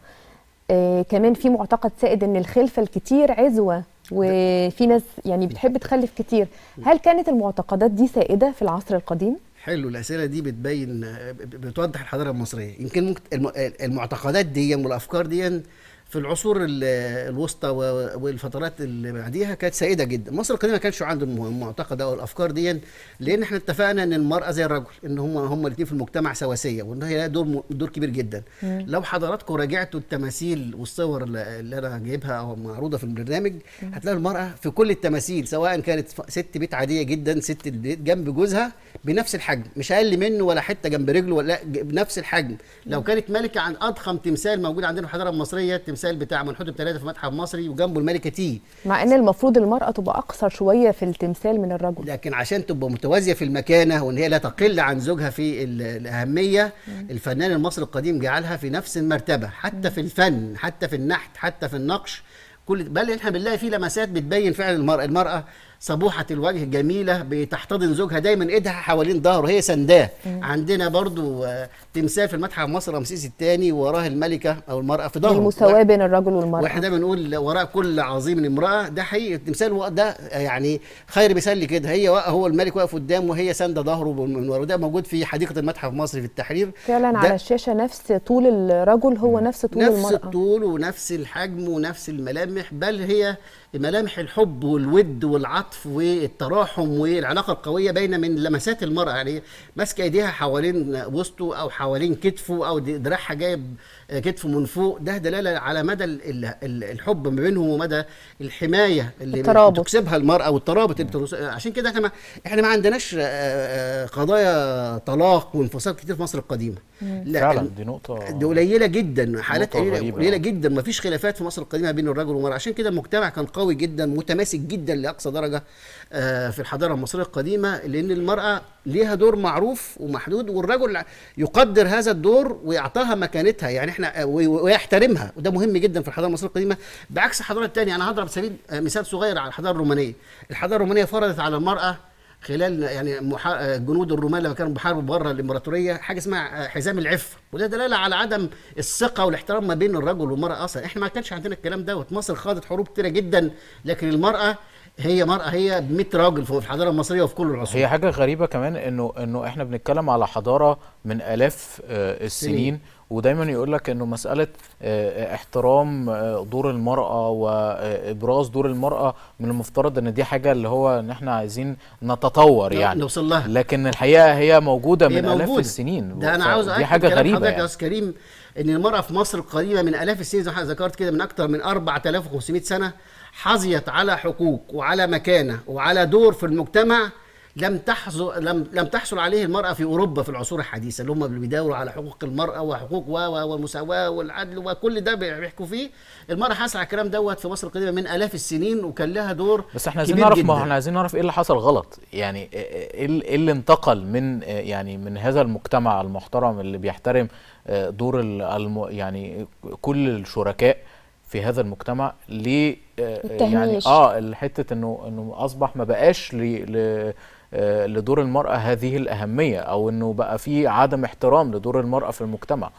آه كمان في معتقد سائد إن الخلفة الكتير عزوة وفي ناس يعني بتحب تخلف كتير هل كانت المعتقدات دي سائدة في العصر القديم؟ حلو الاسئله دي بتبين بتوضح الحضاره المصريه يمكن ممكن الم- المعتقدات دي والافكار دي في العصور ال- الوسطى و- والفترات اللي بعديها كانت سائده جدا مصر القديمه ما كانش عنده الم- المعتقد او الافكار دي لان احنا اتفقنا ان المراه زي الرجل ان هم هم الاثنين في المجتمع سواسيه وان هي لها دور م- دور كبير جدا لو حضراتكم راجعتوا التماثيل والصور اللي اللي انا جايبها او معروضه في البرنامج هتلاقوا المراه في كل التماثيل سواء كانت ف- ست بيت عاديه جدا ست البيت جنب جوزها بنفس الحجم مش اقل منه ولا حته جنب رجله ولا ج- بنفس الحجم لو كانت ملكه عن اضخم تمثال موجود عندنا في الحضاره المصريه التمثال بتاع منحوت ثلاثه في المتحف المصري وجنبه الملكه تي مع إن المفروض المرأة تبقى أقصر شوية في التمثال من الرجل لكن عشان تبقى متوازيه في المكانه وان هي لا تقل عن زوجها في ال- الاهميه الفنان المصري القديم جعلها في نفس المرتبه حتى في الفن حتى في النحت حتى في النقش كل بل احنا بنلاقي في لمسات بتبين فعل المراه المراه صبوحه الوجه جميله بتحتضن زوجها دايما ايدها حوالين ظهره هي سنداه عندنا برضو آه، تمثال في المتحف المصري رمسيس الثاني وراه الملكه او المراه في ظهره المساواة بين الرجل والمرأة واحنا دايما نقول وراء كل عظيم امراه ده حقيقي التمثال هو ده يعني خير مثال لكده هي واقف- هو الملك واقف قدامه وهي سانده ظهره من ورا وده موجود في حديقه المتحف المصري في التحرير فعلا ده على الشاشة نفس طول الرجل هو نفس طول نفس المرأة الطول ونفس الحجم ونفس الملامح بل هي ملامح الحب والود والعطف والتراحم والعلاقه القويه باينه من لمسات المراه يعني ماسكه ايديها حوالين وسطه او حوالين كتفه او د- دراعها جايب كتفه من فوق ده دلاله على مدى ال- ال- ال- الحب ما بينهم ومدى الحمايه اللي الترابط. تكسبها المراه والترابط اللي بترس- عشان كده احنا ما احنا ما عندناش آه، آه، قضايا طلاق وانفصال كتير في مصر القديمه لا فعلا دي نقطه دي قليله جدا حالات نقطة قليله غريبة. قليله جدا ما فيش خلافات في مصر القديمه بين الرجل والمراه عشان كده المجتمع كان قوي جدا متماسك جدا لاقصى درجه آه، في الحضاره المصريه القديمه لان المراه ليها دور معروف ومحدود والرجل يقدر هذا الدور ويعطاها مكانتها يعني احنا آه، وي- ويحترمها وده مهم جدا في الحضاره المصريه القديمه بعكس الحضاره الثانيه انا هضرب سبيل آه، مثال صغير على الحضاره الرومانيه الحضاره الرومانيه فرضت على المراه خلال يعني محا... جنود الرومان لما كانوا بيحاربوا بره الامبراطوريه حاجه اسمها حزام العفه وده دلاله على عدم الثقه والاحترام ما بين الرجل والمراه اصلا احنا ما كانش عندنا الكلام دوت مصر خاضت حروب كتيره جدا لكن المراه هي مرأة هي ب 100 راجل في الحضاره المصريه وفي كل العصور هي حاجه غريبه كمان انه انه احنا بنتكلم على حضاره من الاف آه، السنين ودايما يقول لك انه مساله آه، احترام آه، دور المراه وابراز دور المراه من المفترض ان دي حاجه اللي هو ان احنا عايزين نتطور يعني نوصل لها لكن الحقيقه هي موجوده هي من الاف موجودة. السنين ده انا عاوز دي أأكد حاجه كلام غريبه حضرتك يا يعني. استاذ كريم ان المراه في مصر القديمه من الاف السنين زي ما حضرتك ذكرت كده من اكثر من 4500 سنه حظيت على حقوق وعلى مكانه وعلى دور في المجتمع لم تحصل لم لم تحصل عليه المراه في اوروبا في العصور الحديثه اللي هم اللي بيداوروا على حقوق المراه وحقوق و و- والمساواه والعدل وكل ده بيحكوا فيه المراه حصل على الكلام دوت في مصر القديمه من الاف السنين وكان لها دور بس احنا عايزين كبير نعرف ما جداً. احنا عايزين نعرف ايه اللي حصل غلط يعني ايه ال- إيه اللي انتقل من آه، يعني من هذا المجتمع المحترم اللي بيحترم آه، دور ال- الم يعني كل الشركاء في هذا المجتمع ل آه، يعني التهميش. اه الحته انه انه اصبح ما بقاش ل ل آه، لدور المرأة هذه الأهمية أو إنه بقى في عدم احترام لدور المرأة في المجتمع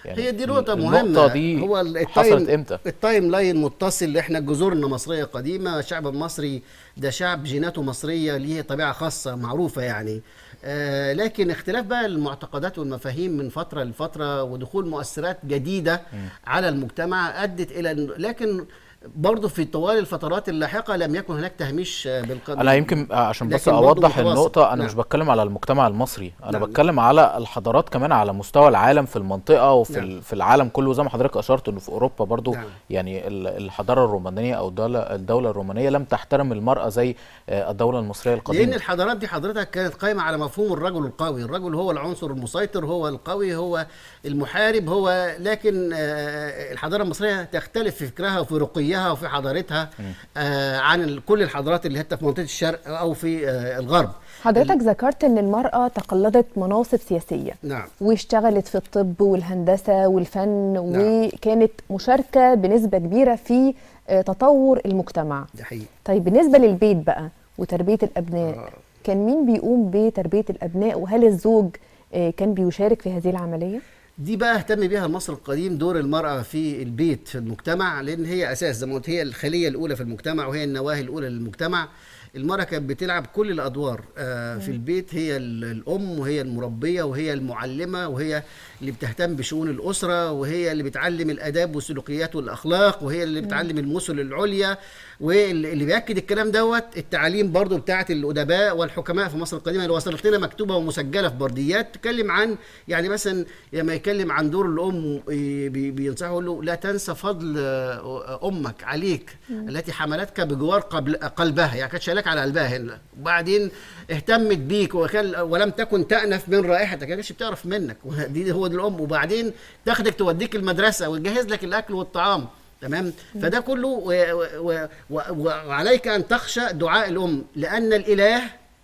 هي دي نقطة النقطة مهمة دي هو ال- حصلت التايم امتى؟ التايم لاين متصل احنا جذورنا مصرية قديمة الشعب المصري ده شعب جيناته مصرية ليه طبيعة خاصة معروفة يعني آه لكن اختلاف بقى المعتقدات والمفاهيم من فترة لفترة ودخول مؤثرات جديدة على المجتمع أدت إلى إن- لكن برضه في طوال الفترات اللاحقة لم يكن هناك تهميش آه، بالقدر انا يمكن آه، عشان بس لكن برضه اوضح متواصل. النقطه انا نعم. مش بتكلم على المجتمع المصري انا نعم. بتكلم على الحضارات كمان على مستوى العالم في المنطقه وفي نعم. ال- في العالم كله زي ما حضرتك اشرت انه في اوروبا برضو نعم. يعني ال- الحضاره الرومانيه او الدوله الدوله الرومانيه لم تحترم المراه زي آه، الدوله المصريه لان القديمه الحضارات دي حضرتك كانت قائمه على مفهوم الرجل القوي الرجل هو العنصر المسيطر هو القوي هو المحارب هو لكن آه، الحضاره المصريه تختلف في فكرها وفي رقيها وفي حضارتها آه، عن ال- كل الحضارات اللي حتى في منطقه الشرق او في آه، الغرب حضرتك ذكرت ان المرأة تقلدت مناصب سياسية نعم واشتغلت في الطب والهندسة والفن وكانت مشاركة بنسبة كبيرة في آه، تطور المجتمع ده حقيقي طيب بالنسبة للبيت بقى وتربية الأبناء آه. كان مين بيقوم بتربية الأبناء وهل الزوج آه، كان بيشارك في هذه العملية؟ دي بقى اهتم بيها المصري القديم دور المرأة في البيت في المجتمع لأن هي أساس زي ما قلت هي الخلية الأولى في المجتمع وهي النواة الأولى للمجتمع المرأة كانت بتلعب كل الأدوار آه في البيت هي ال- الأم وهي المربية وهي المعلمة وهي اللي بتهتم بشؤون الأسرة وهي اللي بتعلم الآداب والسلوكيات والأخلاق وهي اللي بتعلم المثل العليا واللي بيأكد الكلام دوت التعاليم برضو بتاعت الأدباء والحكماء في مصر القديمة اللي وصلت لنا مكتوبة ومسجلة في برديات تتكلم عن يعني مثلا لما يتكلم عن دور الأم إيه، بي- بينصحه يقول له لا تنسى فضل آه، أمك عليك التي حملتك بجوار قبل قلبها يعني كانت شايلاك على قلبها هنا وبعدين اهتمت بيك وكان ولم تكن تأنف من رائحتك ما كانتش بتعرف منك دي هو دي الأم وبعدين تاخدك توديك المدرسة وتجهز لك الأكل والطعام تمام فده كله و و و وعليك ان تخشى دعاء الام لان الاله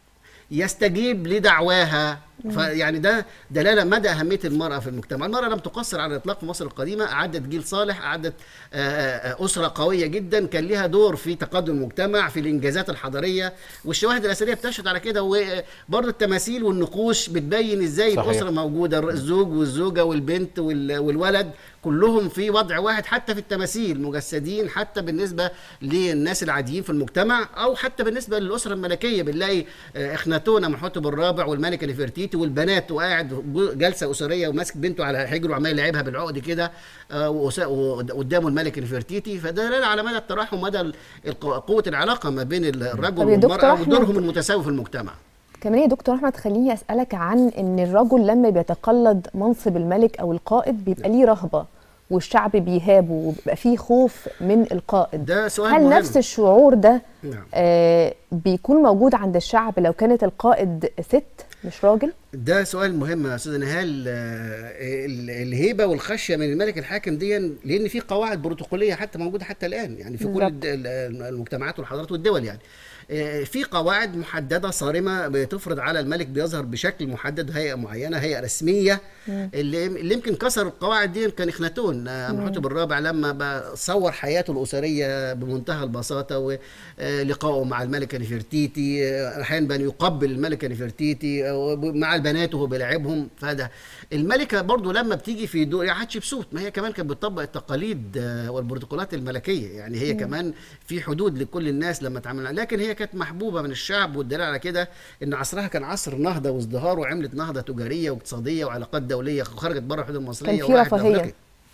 يستجيب لدعواها فيعني ده دلاله مدى اهميه المراه في المجتمع، المراه لم تقصر على الاطلاق في مصر القديمه، اعدت جيل صالح، اعدت آه، آه، اسره قويه جدا، كان لها دور في تقدم المجتمع في الانجازات الحضاريه، والشواهد الاثريه بتشهد على كده وبرضه التماثيل والنقوش بتبين ازاي صحيح. الاسره موجوده، الزوج والزوجه والبنت وال- والولد كلهم في وضع واحد حتى في التماثيل مجسدين حتى بالنسبه للناس العاديين في المجتمع او حتى بالنسبه للاسره الملكيه بنلاقي آه، اخناتون محتب الرابع والملكه نفرتيتي والبنات وقاعد جو- جلسه اسريه وماسك بنته على حجره وعمال يلعبها بالعقد كده آه، وقس- وقدامه الملك نفرتيتي فده دلاله على مدى التراحم ومدى ال- الق- قوه العلاقه ما بين الرجل طب يا دكتور والمراه أحمد، ودورهم المتساوي في المجتمع كمان يا دكتور احمد خليني اسالك عن ان الرجل لما بيتقلد منصب الملك او القائد بيبقى ليه رهبه والشعب بيهابه وبيبقى فيه خوف من القائد ده سؤال هل مهم. نفس الشعور ده نعم. آه بيكون موجود عند الشعب لو كانت القائد ست مش راجل ده سؤال مهم يا استاذ نهال آه، ال- الهيبه والخشيه من الملك الحاكم دي لان في قواعد بروتوكوليه حتى موجوده حتى الان يعني في كل بالظبط. الد- ال- المجتمعات والحضارات والدول يعني آه، في قواعد محدده صارمه بتفرض على الملك بيظهر بشكل محدد هيئه معينه هيئه رسميه اللي اللي يمكن كسر القواعد دي كان اخناتون آه، محتب الرابع لما بقى صور حياته الاسريه بمنتهى البساطه ولقائه مع الملكه نفرتيتي آه، احيانا بان يقبل الملكه نفرتيتي آه، مع البنات وهو بيلعبهم فده الملكه برضو لما بتيجي في دور يعني حتشبسوت ما هي كمان كانت بتطبق التقاليد آه، والبروتوكولات الملكيه يعني هي كمان في حدود لكل الناس لما تعامل لكن هي كانت محبوبه من الشعب والدليل على كده ان عصرها كان عصر نهضه وازدهار وعملت نهضه تجاريه واقتصاديه وعلاقات دوليه خرجت بره الحدود المصريه كان في وراحت رفاهية. لأفريقيا.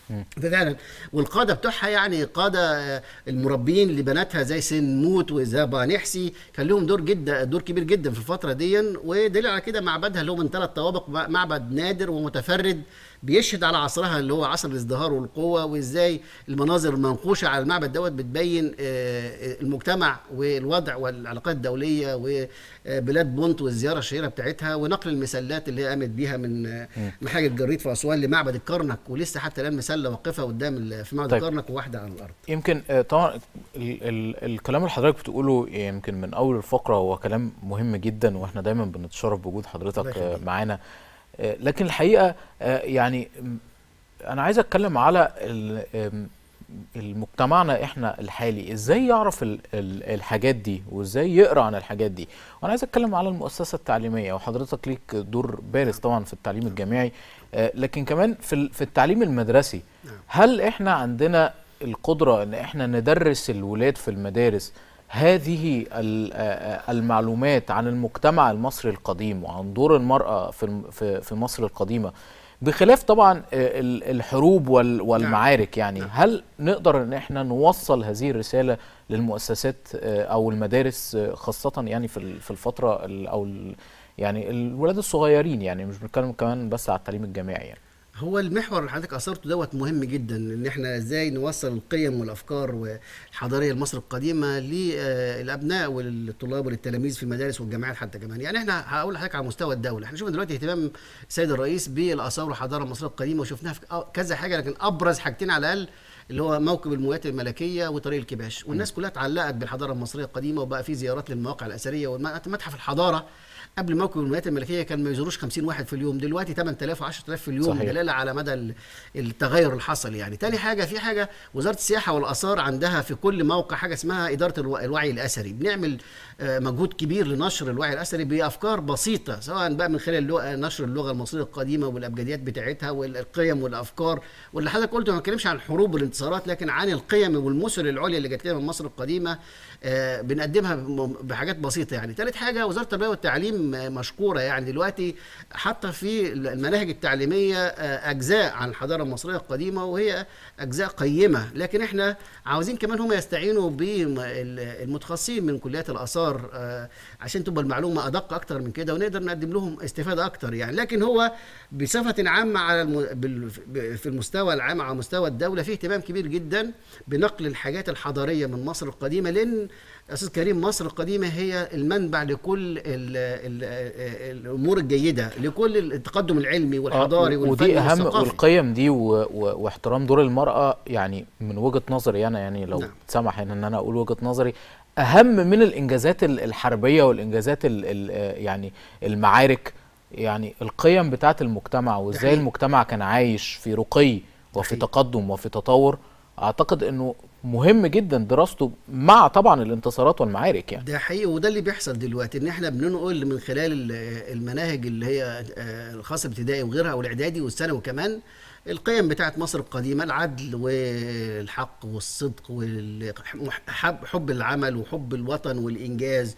فعلا والقاده بتوعها يعني قاده آه، المربيين لبناتها زي سنموت وزابا نحسي كان لهم دور جدا دور كبير جدا في الفتره دي ودليل على كده معبدها اللي هو من ثلاث طوابق مع- معبد نادر ومتفرد بيشهد على عصرها اللي هو عصر الازدهار والقوه وازاي المناظر المنقوشه على المعبد دوت بتبين آه، المجتمع والوضع والعلاقات الدوليه وبلاد بونت والزياره الشهيره بتاعتها ونقل المسلات اللي هي قامت بيها من آه، محاجة الجريد في اسوان لمعبد الكرنك ولسه حتى الان مسله واقفه قدام ال- في معبد طيب. الكرنك وواحده على الارض يمكن آه، طبعا ال ال الكلام اللي حضرتك بتقوله يمكن من اول الفقره هو كلام مهم جدا واحنا دايما بنتشرف بوجود الله حضرتك آه، يخليك. معانا آه، لكن الحقيقه آه، يعني م، انا عايز اتكلم على ال- آم، المجتمعنا احنا الحالي ازاي يعرف ال ال الحاجات دي وازاي يقرا عن الحاجات دي وانا عايز اتكلم على المؤسسه التعليميه وحضرتك ليك دور بارز طبعا في التعليم الجامعي آه، لكن كمان في ال- في التعليم المدرسي هل احنا عندنا القدره ان احنا ندرس الولاد في المدارس هذه ال- آه، آه، المعلومات عن المجتمع المصري القديم وعن دور المرأة في الم- في في مصر القديمة بخلاف طبعا آه، ال- الحروب وال- والمعارك يعني هل نقدر ان احنا نوصل هذه الرسالة للمؤسسات آه، او المدارس آه، خاصة يعني في ال- في الفترة ال- او ال- يعني الولاد الصغيرين يعني مش بنتكلم كمان بس على التعليم الجامعي يعني هو المحور اللي حضرتك اثرته دوت مهم جدا ان احنا ازاي نوصل القيم والافكار والحضاريه لمصر القديمه للابناء وللطلاب وللتلاميذ في المدارس والجامعات حتى كمان يعني احنا هقول لحضرتك على مستوى الدوله احنا شفنا دلوقتي اهتمام السيد الرئيس بالاثار والحضاره المصريه القديمه وشفناها في كذا حاجه لكن ابرز حاجتين على الاقل اللي هو موكب المومياوات الملكيه وطريق الكباش والناس كلها اتعلقت بالحضاره المصريه القديمه وبقى في زيارات للمواقع الاثريه ومتحف الحضاره قبل موكب المومياوات الملكيه كان ما يزوروش 50 واحد في اليوم دلوقتي 8000 و10000 في اليوم صحيح. دلاله على مدى ال- التغير اللي حصل يعني تاني حاجه في حاجه وزاره السياحه والاثار عندها في كل موقع حاجه اسمها اداره الو- الوعي الاثري بنعمل آه، مجهود كبير لنشر الوعي الاثري بافكار بسيطه سواء بقى من خلال اللغة نشر اللغه المصريه القديمه والابجديات بتاعتها والقيم والافكار واللي حضرتك قلت ما بتكلمش عن الحروب والانتصارات لكن عن القيم والمثل العليا اللي جات لنا من مصر القديمه آه، بنقدمها بم- بحاجات بسيطه يعني ثالث حاجه وزاره التربيه والتعليم آه، مشكوره يعني دلوقتي حاطه في المناهج التعليميه آه، اجزاء عن الحضاره المصريه القديمه وهي اجزاء قيمه لكن احنا عاوزين كمان هم يستعينوا بالمتخصصين من كليات الاثار آه، عشان تبقى المعلومه ادق اكتر من كده ونقدر نقدم لهم استفاده اكتر يعني لكن هو بصفه عامه على الم... بال... في المستوى العام على مستوى الدوله في اهتمام كبير جدا بنقل الحاجات الحضاريه من مصر القديمه لان استاذ كريم مصر القديمه هي المنبع لكل ال ال الامور الجيده لكل التقدم العلمي والحضاري آه، والفني ودي اهم والثقافي والقيم دي و... و... واحترام دور المراه يعني من وجهه نظري انا يعني لو نعم. سمح ان انا اقول وجهه نظري اهم من الانجازات ال- الحربيه والانجازات ال... ال... يعني المعارك يعني القيم بتاعه المجتمع وازاي حقيقي. المجتمع كان عايش في رقي وفي حقيقي. تقدم وفي تطور اعتقد انه مهم جدا دراسته مع طبعا الانتصارات والمعارك يعني ده حقيقي وده اللي بيحصل دلوقتي ان احنا بننقل من خلال ال- المناهج اللي هي آه، الخاصه بالابتدائي وغيرها والاعدادي والثانوي كمان القيم بتاعت مصر القديمه العدل والحق والصدق وحب العمل وحب الوطن والانجاز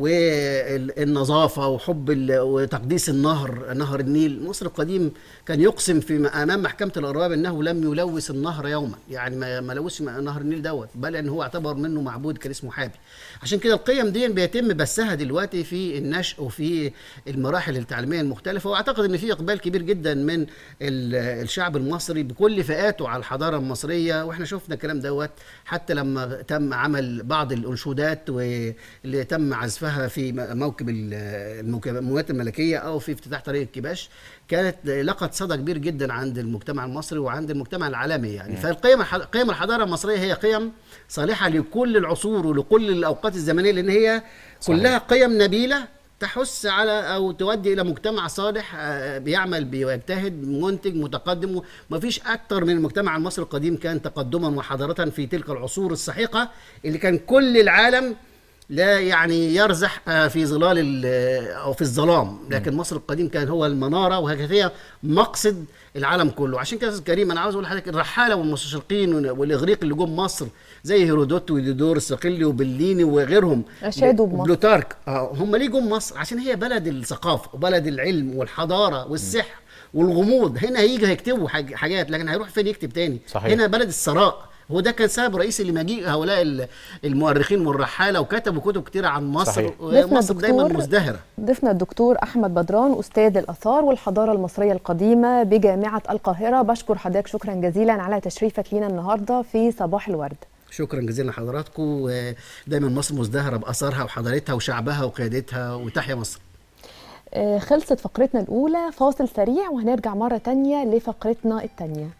والنظافه وحب ال- وتقديس النهر نهر النيل مصر القديم كان يقسم في امام محكمه الارباب انه لم يلوث النهر يوما يعني ما ما لوثش نهر النيل دوت بل ان هو اعتبر منه معبود كان اسمه حابي عشان كده القيم دي بيتم بثها دلوقتي في النشء وفي المراحل التعليميه المختلفه واعتقد ان في اقبال كبير جدا من ال- الشعب المصري بكل فئاته على الحضاره المصريه واحنا شفنا الكلام دوت حتى لما تم عمل بعض الانشودات واللي تم عزفها في م- موكب ال- الموكب- المومياوات الملكيه او في افتتاح طريق الكباش كانت لقت صدى كبير جدا عند المجتمع المصري وعند المجتمع العالمي يعني فالقيم الح- قيم الحضاره المصريه هي قيم صالحه لكل العصور ولكل الاوقات الزمنيه لان هي كلها قيم نبيله تحث على او تؤدي الى مجتمع صالح آه، بيعمل بيجتهد منتج متقدم ما فيش اكتر من المجتمع المصري القديم كان تقدما وحضاره في تلك العصور السحيقه اللي كان كل العالم لا يعني يرزح آه، في ظلال ال- او في الظلام لكن مصر القديم كان هو المناره وكانت هي مقصد العالم كله عشان كده يا أستاذ كريم انا عاوز اقول لحضرتك الرحاله والمستشرقين والاغريق اللي جم مصر زي هيرودوت وديدور الصقلي وبليني وغيرهم أشادوا بمصر. بلوتارك اه هم ليه جم مصر عشان هي بلد الثقافه وبلد العلم والحضاره والسحر والغموض هنا هيجي هيكتبوا حاج- حاجات لكن هيروح فين يكتب تاني صحيح. هنا بلد الثراء هو ده كان سبب رئيسي لمجيء هؤلاء ال- المؤرخين والرحاله وكتبوا كتب كتيره عن مصر صحيح. ضيفنا ومصر دايما الدكتور- مزدهره ضيفنا الدكتور احمد بدران استاذ الاثار والحضاره المصريه القديمه بجامعه القاهره بشكر حضرتك شكرا جزيلا على تشريفك لينا النهارده في صباح الورد شكرا جزيلا لحضراتكم ودايما مصر مزدهره باثارها وحضارتها وشعبها وقيادتها وتحيا مصر آه، خلصت فقرتنا الاولى فاصل سريع وهنرجع مره تانية لفقرتنا التانية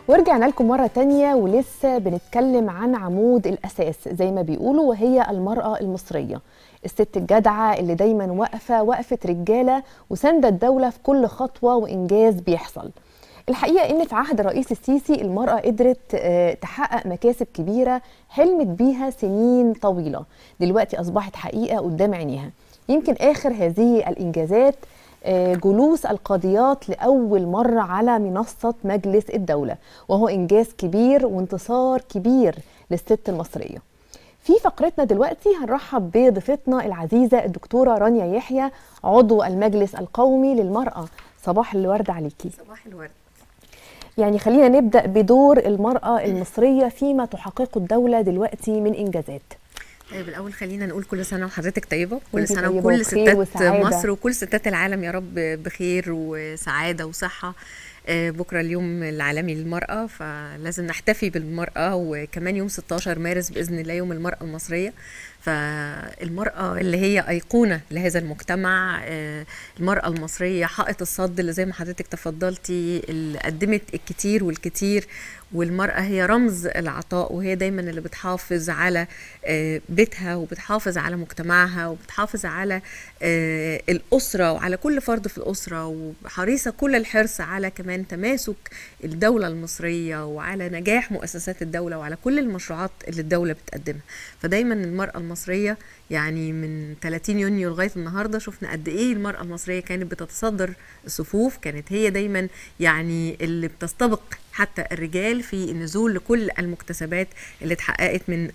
ورجعنا لكم مرة تانية ولسه بنتكلم عن عمود الأساس زي ما بيقولوا وهي المرأة المصرية الست الجدعة اللي دايما واقفة وقفة رجالة وساندة الدولة في كل خطوة وإنجاز بيحصل الحقيقة إن في عهد الرئيس السيسي المرأة قدرت آه، تحقق مكاسب كبيرة حلمت بيها سنين طويلة دلوقتي أصبحت حقيقة قدام عينيها يمكن آخر هذه الإنجازات آه، جلوس القاضيات لأول مرة على منصة مجلس الدولة وهو إنجاز كبير وانتصار كبير للست المصرية في فقرتنا دلوقتي هنرحب بضيفتنا العزيزة الدكتورة رانيا يحيى عضو المجلس القومي للمرأة صباح الورد عليكي صباح الورد يعني خلينا نبدأ بدور المرأة المصرية فيما تحققه الدولة دلوقتي من إنجازات طيب الاول خلينا نقول كل سنه وحضرتك طيبه كل وانتي سنه طيبة وكل وبخير ستات وسعادة. مصر وكل ستات العالم يا رب بخير وسعاده وصحه آه، بكره اليوم العالمي للمراه فلازم نحتفي بالمراه وكمان يوم 16 مارس باذن الله يوم المراه المصريه فالمرأة اللي هي أيقونة لهذا المجتمع آه، المرأة المصرية حائط الصد اللي زي ما حضرتك تفضلتي اللي قدمت الكتير والكتير والمرأة هي رمز العطاء وهي دايما اللي بتحافظ على آه، بيتها وبتحافظ على مجتمعها وبتحافظ على آه، الأسرة وعلى كل فرد في الأسرة وحريصة كل الحرص على كمان تماسك الدولة المصرية وعلى نجاح مؤسسات الدولة وعلى كل المشروعات اللي الدولة بتقدمها فدايما المرأة المصرية يعني من 30 يونيو لغاية النهاردة شفنا قد إيه المرأة المصرية كانت بتتصدر الصفوف كانت هي دايما يعني اللي بتستبق حتى الرجال في النزول لكل المكتسبات اللي اتحققت من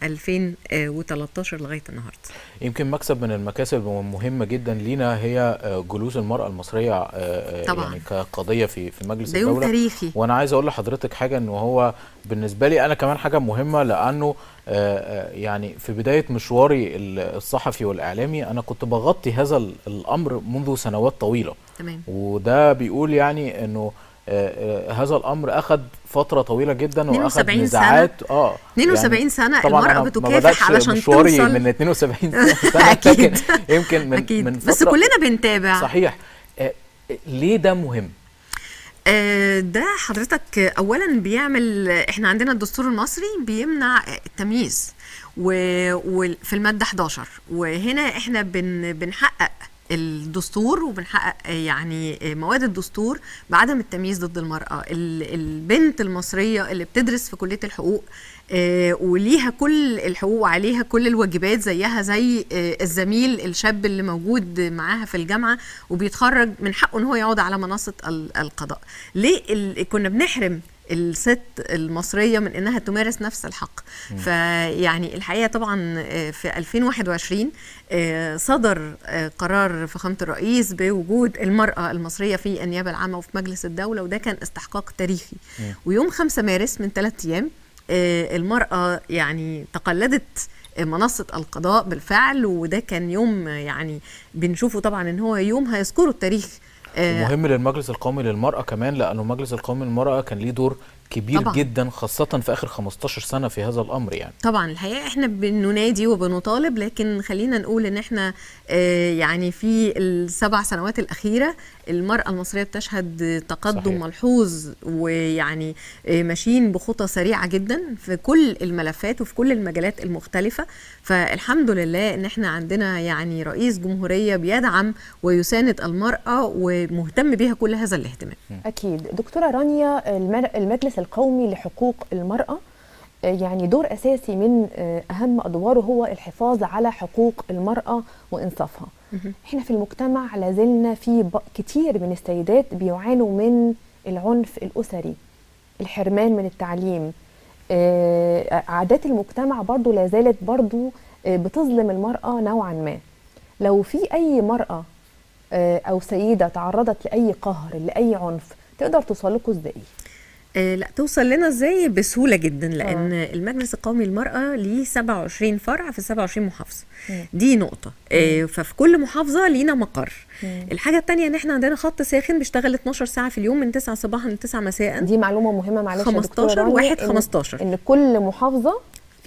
2013 لغاية النهاردة يمكن مكسب من المكاسب المهمه جدا لينا هي آه، جلوس المراه المصريه آه، آه، طبعاً. يعني كقضيه في في مجلس ده يوم الدوله تاريخي وانا عايز اقول لحضرتك حاجه انه هو بالنسبه لي انا كمان حاجه مهمه لانه آه، آه، يعني في بدايه مشواري ال- الصحفي والاعلامي انا كنت بغطي هذا ال- الامر منذ سنوات طويله تمام وده بيقول يعني انه آه، آه، هذا الامر اخذ فتره طويله جدا واخذ 72 سنة. نزاعات اه 72 سنة طبعاً المرأة أنا ما بتكافح بدأتش علشان مشواري توصل من 72 سنه أكيد. لكن يمكن من أكيد من بس فترة كلنا بنتابع صحيح آه، آه، ليه ده مهم؟ آه، ده حضرتك اولا بيعمل احنا عندنا الدستور المصري بيمنع التمييز و- وفي الماده 11 وهنا احنا بن بنحقق الدستور وبنحقق آه، يعني آه، مواد الدستور بعدم التمييز ضد المرأة ال- البنت المصرية اللي بتدرس في كلية الحقوق آه، وليها كل الحقوق وعليها كل الواجبات زيها زي آه، الزميل الشاب اللي موجود معاها في الجامعة وبيتخرج من حقه ان هو يقعد على منصة ال- القضاء ليه ال- كنا بنحرم الست المصرية من انها تمارس نفس الحق فيعني الحقيقة طبعا آه، في 2021 آه، صدر آه، قرار فخامة الرئيس بوجود المرأة المصرية في النيابة العامة وفي مجلس الدولة وده كان استحقاق تاريخي ويوم 5 مارس من ثلاثة أيام آه، المرأة يعني تقلدت منصة القضاء بالفعل وده كان يوم يعني بنشوفه طبعا ان هو يوم هيذكره التاريخ آه، مهم للمجلس القومي للمرأة كمان لأنه المجلس القومي للمرأة كان ليه دور كبير طبعاً. طبعا. جدا خاصة في آخر 15 سنة في هذا الأمر يعني طبعا الحقيقه احنا بننادي وبنطالب لكن خلينا نقول ان احنا آه، يعني في السبع سنوات الاخيره المراه المصريه بتشهد تقدم صحيح. ملحوظ ويعني آه، ماشيين بخطى سريعه جدا في كل الملفات وفي كل المجالات المختلفه فالحمد لله ان احنا عندنا يعني رئيس جمهوريه بيدعم ويساند المراه ومهتم بيها كل هذا الاهتمام أكيد دكتورة رانيا المر- المجلس القومي لحقوق المرأة آه، يعني دور أساسي من آه، أهم أدواره هو الحفاظ على حقوق المرأة وإنصافها إحنا في المجتمع لازلنا في ب- كتير من السيدات بيعانوا من العنف الأسري الحرمان من التعليم آه، عادات المجتمع برضو لازالت برضو آه، بتظلم المرأة نوعا ما لو في أي مرأة آه، أو سيدة تعرضت لأي قهر لأي عنف تقدر توصلكوا إزاي؟ آه، لا توصل لنا ازاي بسهوله جدا لان آه. المجلس القومي للمراه ليه 27 فرع في 27 محافظه مم. دي نقطه آه، ففي كل محافظه لينا مقر مم. الحاجه الثانيه ان احنا عندنا خط ساخن بيشتغل 12 ساعه في اليوم من 9 صباحا ل 9 مساء دي معلومة مهمة معلش يا دكتورة 15 رانيا، واحد إن- 15. إن كل محافظة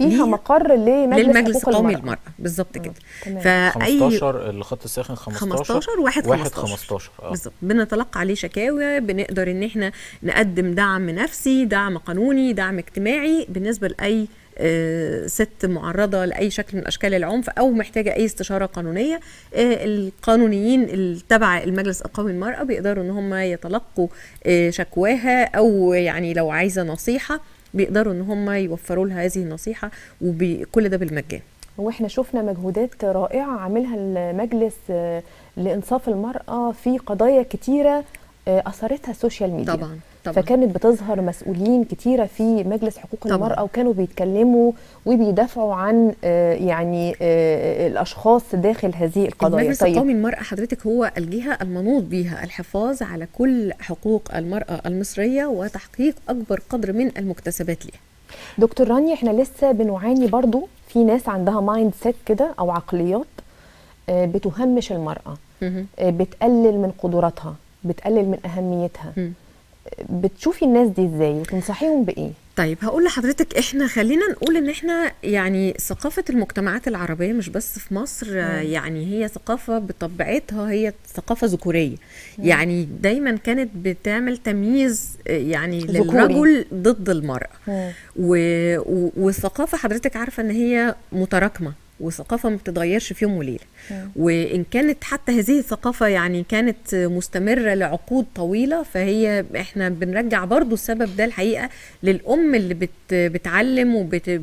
فيها ليها مقر لمجلس, للمجلس حقوق القومي المرأة. للمرأة بالظبط كده تمام. فأي 15 الخط الساخن 15 15 واحد واحد 15 15 اه بالظبط بنتلقى عليه شكاوى بنقدر ان احنا نقدم دعم نفسي دعم قانوني دعم اجتماعي بالنسبه لاي آه، ست معرضه لاي شكل من اشكال العنف او محتاجه اي استشاره قانونيه آه، القانونيين اللي تبع المجلس القومي للمراه بيقدروا ان هم يتلقوا آه، شكواها او يعني لو عايزه نصيحه بيقدروا ان هم يوفروا لها هذه النصيحه وكل ده بالمجان واحنا شفنا مجهودات رائعه عاملها المجلس آه، لانصاف المراه في قضايا كتيره آه، اثرتها السوشيال ميديا طبعا طبعا فكانت بتظهر مسؤولين كتيره في مجلس حقوق طبعاً. المراه وكانوا بيتكلموا وبيدافعوا عن آه، يعني آه، الاشخاص داخل هذه القضايا المجلس القومي للمرأة حضرتك هو الجهة المنوط بها الحفاظ على كل حقوق المرأة المصرية وتحقيق أكبر قدر من المكتسبات ليها دكتور رانيا احنا لسه بنعاني برضو في ناس عندها مايند سيت كده او عقليات آه، بتهمش المراه مهم. آه، بتقلل من قدراتها بتقلل من اهميتها مم. آه، بتشوفي الناس دي ازاي وتنصحيهم بايه طيب هقول لحضرتك احنا خلينا نقول ان احنا يعني ثقافة المجتمعات العربية مش بس في مصر آه، يعني هي ثقافة بطبيعتها هي ثقافة ذكورية يعني دايما كانت بتعمل تمييز آه، يعني ذكوري. للرجل ضد المرأة مم. و... و... والثقافه حضرتك عارفه ان هي متراكمه وثقافه ما بتتغيرش في يوم وليله وان كانت حتى هذه الثقافه يعني كانت مستمره لعقود طويله فهي احنا بنرجع برضو السبب ده الحقيقه للام اللي بت... بتعلم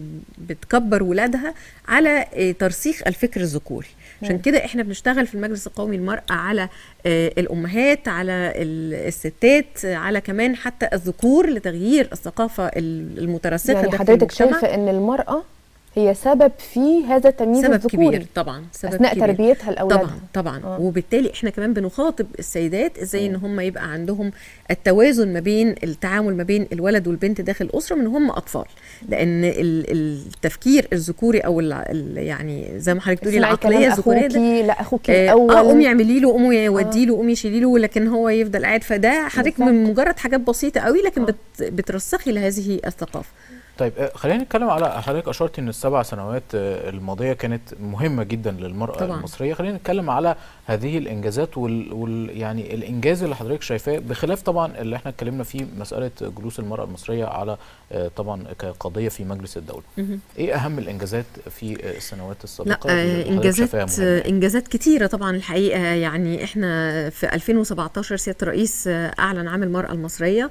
وبتكبر ولادها على آه، ترسيخ الفكر الذكوري عشان كده احنا بنشتغل في المجلس القومي للمرأة على آه، الأمهات على ال- الستات آه، على كمان حتى الذكور لتغيير الثقافة ال- المترسخة يعني داخل حضرتك المجتمع. شايفه ان المراه هي سبب في هذا التمييز سبب الذكوري كبير طبعا سبب اثناء كبير. تربيتها لاولادها طبعا طبعا آه. آه. وبالتالي احنا كمان بنخاطب السيدات ازاي ان هم يبقى عندهم التوازن ما بين التعامل ما بين الولد والبنت داخل الاسره من هم اطفال لان ال- التفكير الذكوري او ال ال يعني زي ما حضرتك بتقولي اسمعي العقليه كلام الذكوريه ده اخوكي لا اخوكي آه، الاول اه قومي اعملي له قومي يودي له قومي شيلي له لكن هو يفضل قاعد فده حضرتك من مجرد حاجات بسيطه قوي لكن بت بترسخي لهذه الثقافه طيب آه، خلينا نتكلم على حضرتك اشرتي ان السبع سنوات آه، الماضيه كانت مهمه جدا للمراه طبعاً. المصريه خلينا نتكلم على هذه الانجازات وال, وال يعني الانجاز اللي حضرتك شايفاه بخلاف طبعا اللي احنا اتكلمنا فيه مساله جلوس المراه المصريه على آه، طبعا كقضيه في مجلس الدوله مهم. ايه اهم الانجازات في آه، السنوات لا السابقه آه، اللي حضرتك شايفاها انجازات مهمة؟ آه، انجازات كتيره طبعا الحقيقه يعني احنا في 2017 سياده الرئيس آه، اعلن عام المراه المصريه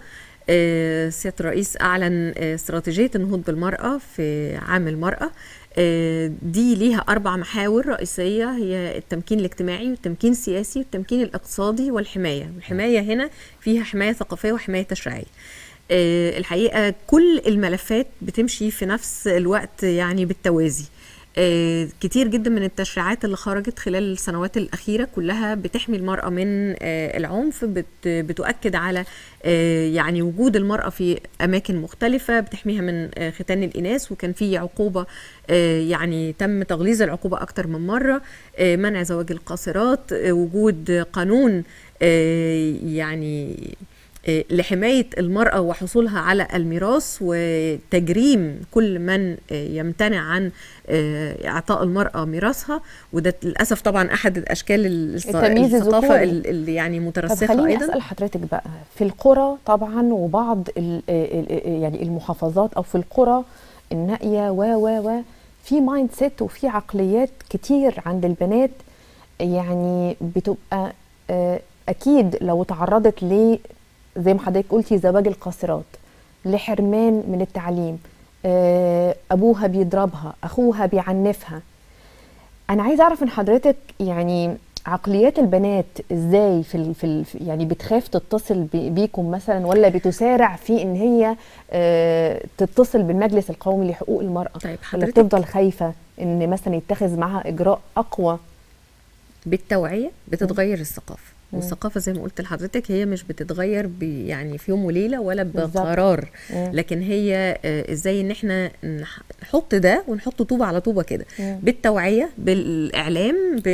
آه، سياده الرئيس اعلن آه، استراتيجيه النهوض بالمراه في عام المراه آه، دي ليها اربع محاور رئيسيه هي التمكين الاجتماعي والتمكين السياسي والتمكين الاقتصادي والحمايه والحمايه هنا فيها حمايه ثقافيه وحمايه تشريعيه آه، الحقيقه كل الملفات بتمشي في نفس الوقت يعني بالتوازي آه، كتير جدا من التشريعات اللي خرجت خلال السنوات الأخيرة كلها بتحمي المرأة من آه، العنف بت بتؤكد على آه، يعني وجود المرأة في أماكن مختلفة بتحميها من آه، ختان الإناث وكان في عقوبة آه، يعني تم تغليظ العقوبة أكتر من مرة آه، منع زواج القاصرات آه، وجود قانون آه، يعني آه، لحماية المرأة وحصولها على الميراث وتجريم كل من آه، يمتنع عن آه، إعطاء المرأة ميراثها وده للأسف طبعا أحد الأشكال الص- التمييز الثقافة الذكوري. اللي يعني طب مترسخة خليني أيضا اسال حضرتك بقى في القرى طبعا وبعض ال ال يعني المحافظات او في القرى النائيه و و و في مايند سيت وفي عقليات كتير عند البنات يعني بتبقى آه، اكيد لو تعرضت ل زي ما حضرتك قلتي زواج القاصرات لحرمان من التعليم آه، ابوها بيضربها اخوها بيعنفها انا عايزه اعرف من حضرتك يعني عقليات البنات ازاي في ال في ال يعني بتخاف تتصل بي- بيكم مثلا ولا بتسارع في ان هي آه، تتصل بالمجلس القومي لحقوق المراه طيب ولا حضرتك بتفضل خايفه ان مثلا يتخذ معاها اجراء اقوى بالتوعية بتتغير الثقافة والثقافه زي ما قلت لحضرتك هي مش بتتغير ب- يعني في يوم وليله ولا بالظبط. بقرار مم. لكن هي آه، ازاي ان احنا نح- نحط ده ونحط طوبه على طوبه كده مم. بالتوعيه بالاعلام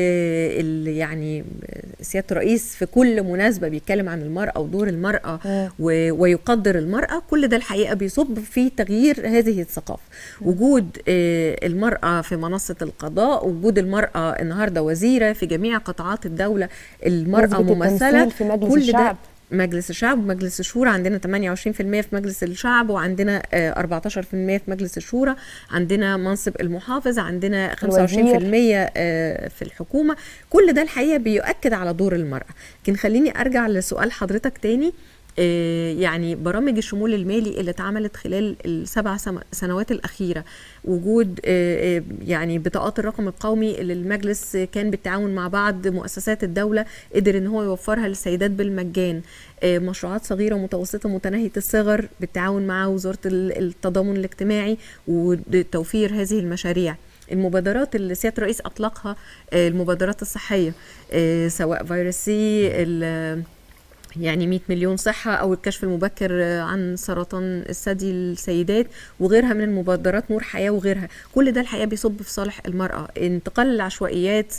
بال يعني سياده الرئيس في كل مناسبه بيتكلم عن المراه ودور المراه مم. و- ويقدر المراه كل ده الحقيقه بيصب في تغيير هذه الثقافه وجود آه، المراه في منصه القضاء وجود المراه النهارده وزيره في جميع قطاعات الدوله المراه نسبة ممثله التمثيل في مجلس كل الشعب. ده مجلس الشعب ومجلس الشورى عندنا 28% في مجلس الشعب وعندنا آه، 14% في مجلس الشورى عندنا منصب المحافظ عندنا 25% آه، في الحكومة كل ده الحقيقة بيؤكد على دور المرأة لكن خليني أرجع لسؤال حضرتك تاني آه، يعني برامج الشمول المالي اللي اتعملت خلال السبع سم- سنوات الأخيرة وجود آه، آه، يعني بطاقات الرقم القومي اللي المجلس كان بالتعاون مع بعض مؤسسات الدولة قدر ان هو يوفرها للسيدات بالمجان آه، مشروعات صغيرة ومتوسطة متناهية الصغر بالتعاون مع وزارة ال- التضامن الاجتماعي وتوفير هذه المشاريع المبادرات اللي سياده الرئيس اطلقها آه، المبادرات الصحيه آه، سواء فيروس سي ال- يعني 100 مليون صحة أو الكشف المبكر آه، عن سرطان الثدي للسيدات وغيرها من المبادرات نور حياة وغيرها كل ده الحقيقة بيصب في صالح المرأة انتقال العشوائيات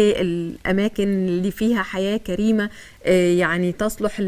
للأماكن اللي فيها حياة كريمة آه، يعني تصلح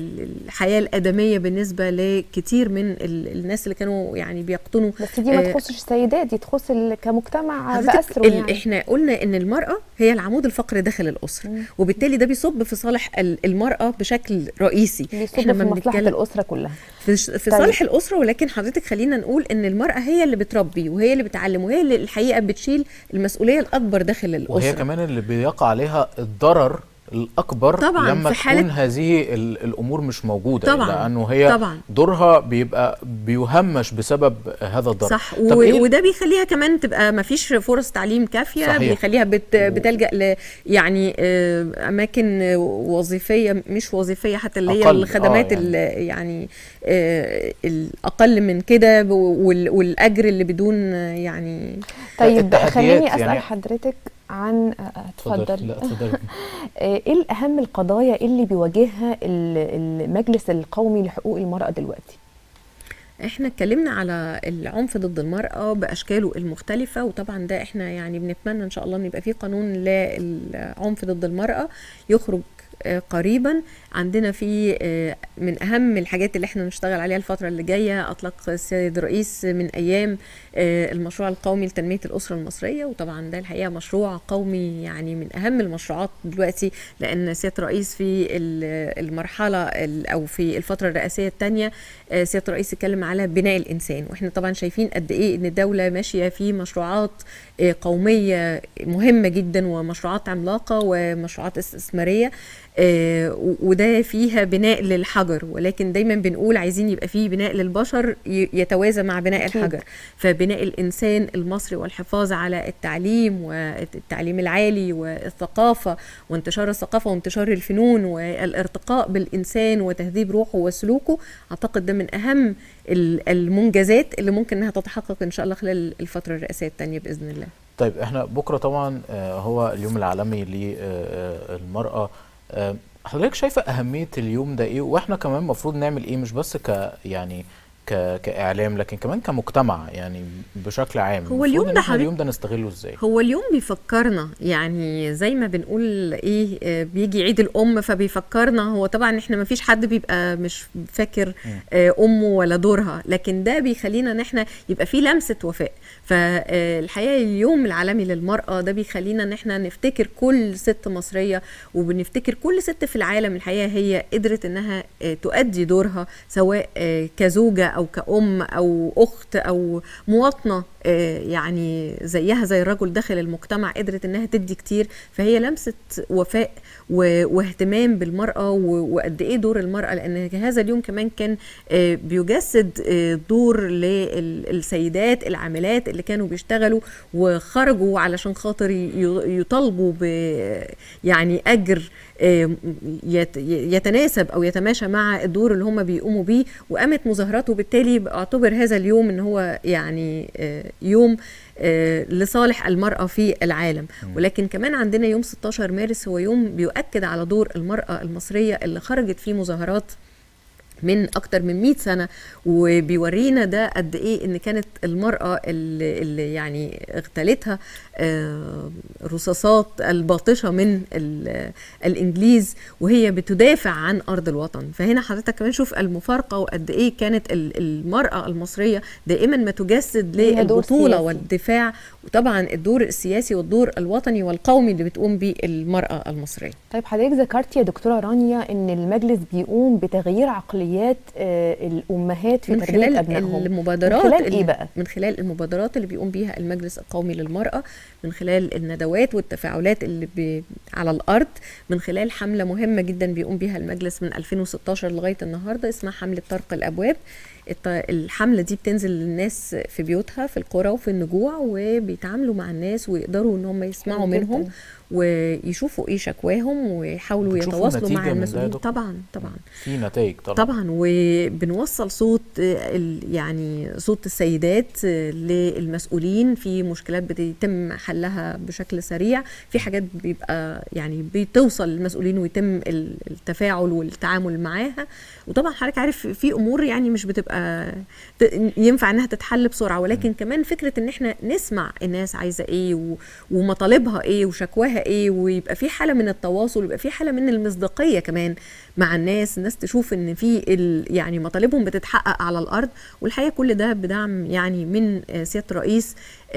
للحياة الآدمية بالنسبة لكتير من ال- الناس اللي كانوا يعني بيقطنوا بس دي ما آه، تخصش السيدات دي تخص ال- كمجتمع حضرتك بأسره ال- يعني احنا قلنا ان المراه هي العمود الفقري داخل الاسره مم. وبالتالي ده بيصب في صالح ال- المراه بشكل رئيسي بيصب احنا في ما مصلحة بنتكلم- الأسرة كلها في, ش- في طيب. صالح الاسره ولكن حضرتك خلينا نقول ان المراه هي اللي بتربي وهي اللي بتعلم وهي اللي الحقيقه بتشيل المسؤوليه الاكبر داخل الاسره وهي كمان اللي بيقع عليها الضرر الاكبر طبعاً، لما في حالة- تكون هذه ال- الامور مش موجوده طبعاً، لانه هي طبعاً. دورها بيبقى بيهمش بسبب هذا الضرر صح طب و... إيه ال- وده بيخليها كمان تبقى ما فيش فرص تعليم كافيه صحيح. بيخليها بت... بتلجا ل يعني آه، اماكن وظيفيه مش وظيفيه حتى اللي هي أقل، الخدمات آه، يعني, يعني آه، الاقل من كده وال... والاجر اللي بدون آه، يعني طيب التحديات خليني أسأل يعني- حضرتك عن آه، آه، اتفضل لا اتفضل آه، ايه الاهم القضايا اللي بيواجهها ال- المجلس القومي لحقوق المرأة دلوقتي احنا اتكلمنا على العنف ضد المرأة بأشكاله المختلفة وطبعا ده احنا يعني بنتمنى ان شاء الله ان يبقى في قانون للعنف ضد المرأة يخرج آه، قريبا عندنا في آه، من اهم الحاجات اللي احنا نشتغل عليها الفتره اللي جايه اطلق السيد الرئيس من ايام آه، المشروع القومي لتنميه الاسره المصريه وطبعا ده الحقيقه مشروع قومي يعني من اهم المشروعات دلوقتي لان سياده الرئيس في ال- المرحله ال- او في الفتره الرئاسيه الثانيه سياده الرئيس اتكلم على بناء الانسان واحنا طبعا شايفين قد ايه ان الدوله ماشيه في مشروعات آه، قوميه مهمه جدا ومشروعات عملاقه ومشروعات استثماريه آه، و- وده فيها بناء للحجر ولكن دايما بنقول عايزين يبقى فيه بناء للبشر ي- يتوازى مع بناء أكيد. الحجر فبناء الانسان المصري والحفاظ على التعليم والتعليم العالي والثقافه وانتشار الثقافه وانتشار الفنون والارتقاء بالانسان وتهذيب روحه وسلوكه اعتقد ده من اهم ال- المنجزات اللي ممكن انها تتحقق ان شاء الله خلال الفتره الرئاسيه الثانيه باذن الله طيب احنا بكره طبعا آه، هو اليوم العالمي للمرأة آه، حضرتك شايفة أهمية اليوم ده ايه واحنا كمان المفروض نعمل ايه مش بس ك يعني ك كإعلام لكن كمان كمجتمع يعني بشكل عام هو المفروض اليوم إن ده احنا اليوم حضرتك- ده نستغله ازاي هو اليوم بيفكرنا يعني زي ما بنقول ايه آه، بيجي عيد الام فبيفكرنا هو طبعا احنا ما فيش حد بيبقى مش فاكر آه، امه ولا دورها لكن ده بيخلينا ان احنا يبقى في لمسه وفاء فالحقيقه اليوم العالمي للمراه ده بيخلينا ان احنا نفتكر كل ست مصريه وبنفتكر كل ست في العالم الحقيقه هي قدرت انها آه، تؤدي دورها سواء آه، كزوجه او كأم او اخت او مواطنه آه، يعني زيها زي الرجل داخل المجتمع قدرت انها تدي كتير فهي لمسه وفاء و- واهتمام بالمراه و- وقد ايه دور المراه لان هذا اليوم كمان كان آه، بيجسد آه، دور للسيدات العاملات اللي كانوا بيشتغلوا وخرجوا علشان خاطر ي- يطالبوا ب يعني اجر آه، يت- يتناسب او يتماشى مع الدور اللي هم بيقوموا بيه وقامت مظاهرات وبالتالي اعتبر هذا اليوم ان هو يعني آه، يوم آه، لصالح المرأة في العالم ولكن كمان عندنا يوم 16 مارس هو يوم بيؤكد على دور المرأة المصرية اللي خرجت في مظاهرات من اكتر من 100 سنه وبيورينا ده قد ايه ان كانت المراه اللي, اللي يعني اغتالتها آه، رصاصات الباطشه من ال- الانجليز وهي بتدافع عن ارض الوطن فهنا حضرتك كمان شوف المفارقه وقد ايه كانت ال- المراه المصريه دائما ما تجسد ليها دور للبطوله سياسي. والدفاع وطبعا الدور السياسي والدور الوطني والقومي اللي بتقوم به المراه المصريه طيب حضرتك ذكرت يا دكتوره رانيا ان المجلس بيقوم بتغيير عقليات آه، الامهات في من تربيه خلال ابنائهم المبادرات من خلال اللي- ايه بقى من خلال المبادرات اللي بيقوم بيها المجلس القومي للمرأة من خلال الندوات والتفاعلات اللي بي على الأرض من خلال حملة مهمة جدا بيقوم بيها المجلس من 2016 لغاية النهاردة اسمها حملة طرق الأبواب الط- الحملة دي بتنزل للناس في بيوتها في القرى وفي النجوع وبيتعاملوا مع الناس ويقدروا ان هم يسمعوا حلو جداً. منهم ويشوفوا ايه شكواهم ويحاولوا بتشوفوا يتواصلوا نتيجة مع من ده يا المسؤولين دكتور؟ طبعا طبعا في نتائج طبعا طبعا وبنوصل صوت آه، ال- يعني صوت السيدات آه، للمسؤولين في مشكلات بيتم حلها بشكل سريع في حاجات بيبقى يعني بتوصل للمسؤولين ويتم ال- التفاعل والتعامل معاها وطبعا حضرتك عارف في امور يعني مش بتبقى ت- ينفع انها تتحل بسرعه ولكن كمان فكره ان احنا نسمع الناس عايزه ايه و- ومطالبها ايه وشكواها ايه ويبقى في حاله من التواصل ويبقى في حاله من المصداقيه كمان مع الناس الناس تشوف ان في ال- يعني مطالبهم بتتحقق على الارض والحقيقه كل ده بدعم يعني من آه، سياده الرئيس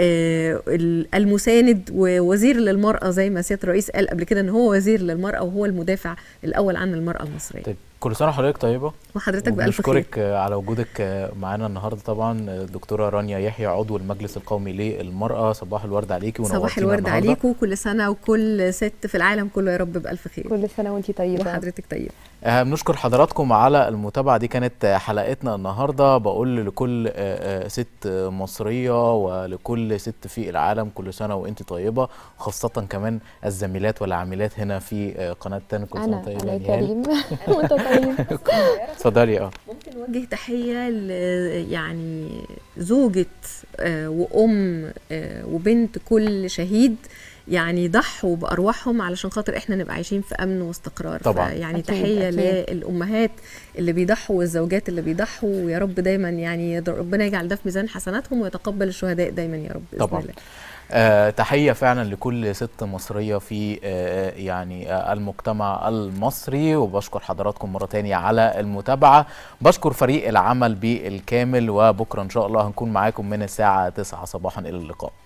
آه، ال- المساند ووزير للمراه زي ما سياده الرئيس قال قبل كده ان هو وزير للمراه وهو المدافع الاول عن المراه المصريه طيب كل سنه وحضرتك طيبه وحضرتك بالف خير بنشكرك على وجودك معانا النهارده طبعا الدكتوره رانيا يحيى عضو المجلس القومي للمراه صباح الورد عليكي صباح ونورتينا الورد النهاردة. عليكم كل سنه وكل ست في العالم كله يا رب بالف خير كل سنه وانت طيبه وحضرتك طيب آه، بنشكر حضراتكم على المتابعة دي كانت آه، حلقتنا النهاردة بقول لكل آه، آه، ست آه، مصرية ولكل ست في العالم كل سنة وانت طيبة خاصة كمان الزميلات والعاملات هنا في آه، قناة تاني كل سنة انا طيبة انا يا نهال. كريم وانت طيب اتفضلي اه ممكن نوجه تحية ل يعني زوجة آه، وأم آه، وبنت كل شهيد يعني ضحوا بأرواحهم علشان خاطر احنا نبقى عايشين في أمن واستقرار طبعاً. يعني أكيد، تحية أكيد. للأمهات اللي بيضحوا والزوجات اللي بيضحوا ويا رب دايما يعني يد- ربنا يجعل ده في ميزان حسناتهم ويتقبل الشهداء دايما يا رب بإذن طبعاً. الله آه، تحية فعلا لكل ست مصرية في آه، يعني آه، المجتمع المصري وبشكر حضراتكم مرة تانية على المتابعة بشكر فريق العمل بالكامل وبكرة إن شاء الله هنكون معاكم من الساعة 9 صباحا إلى اللقاء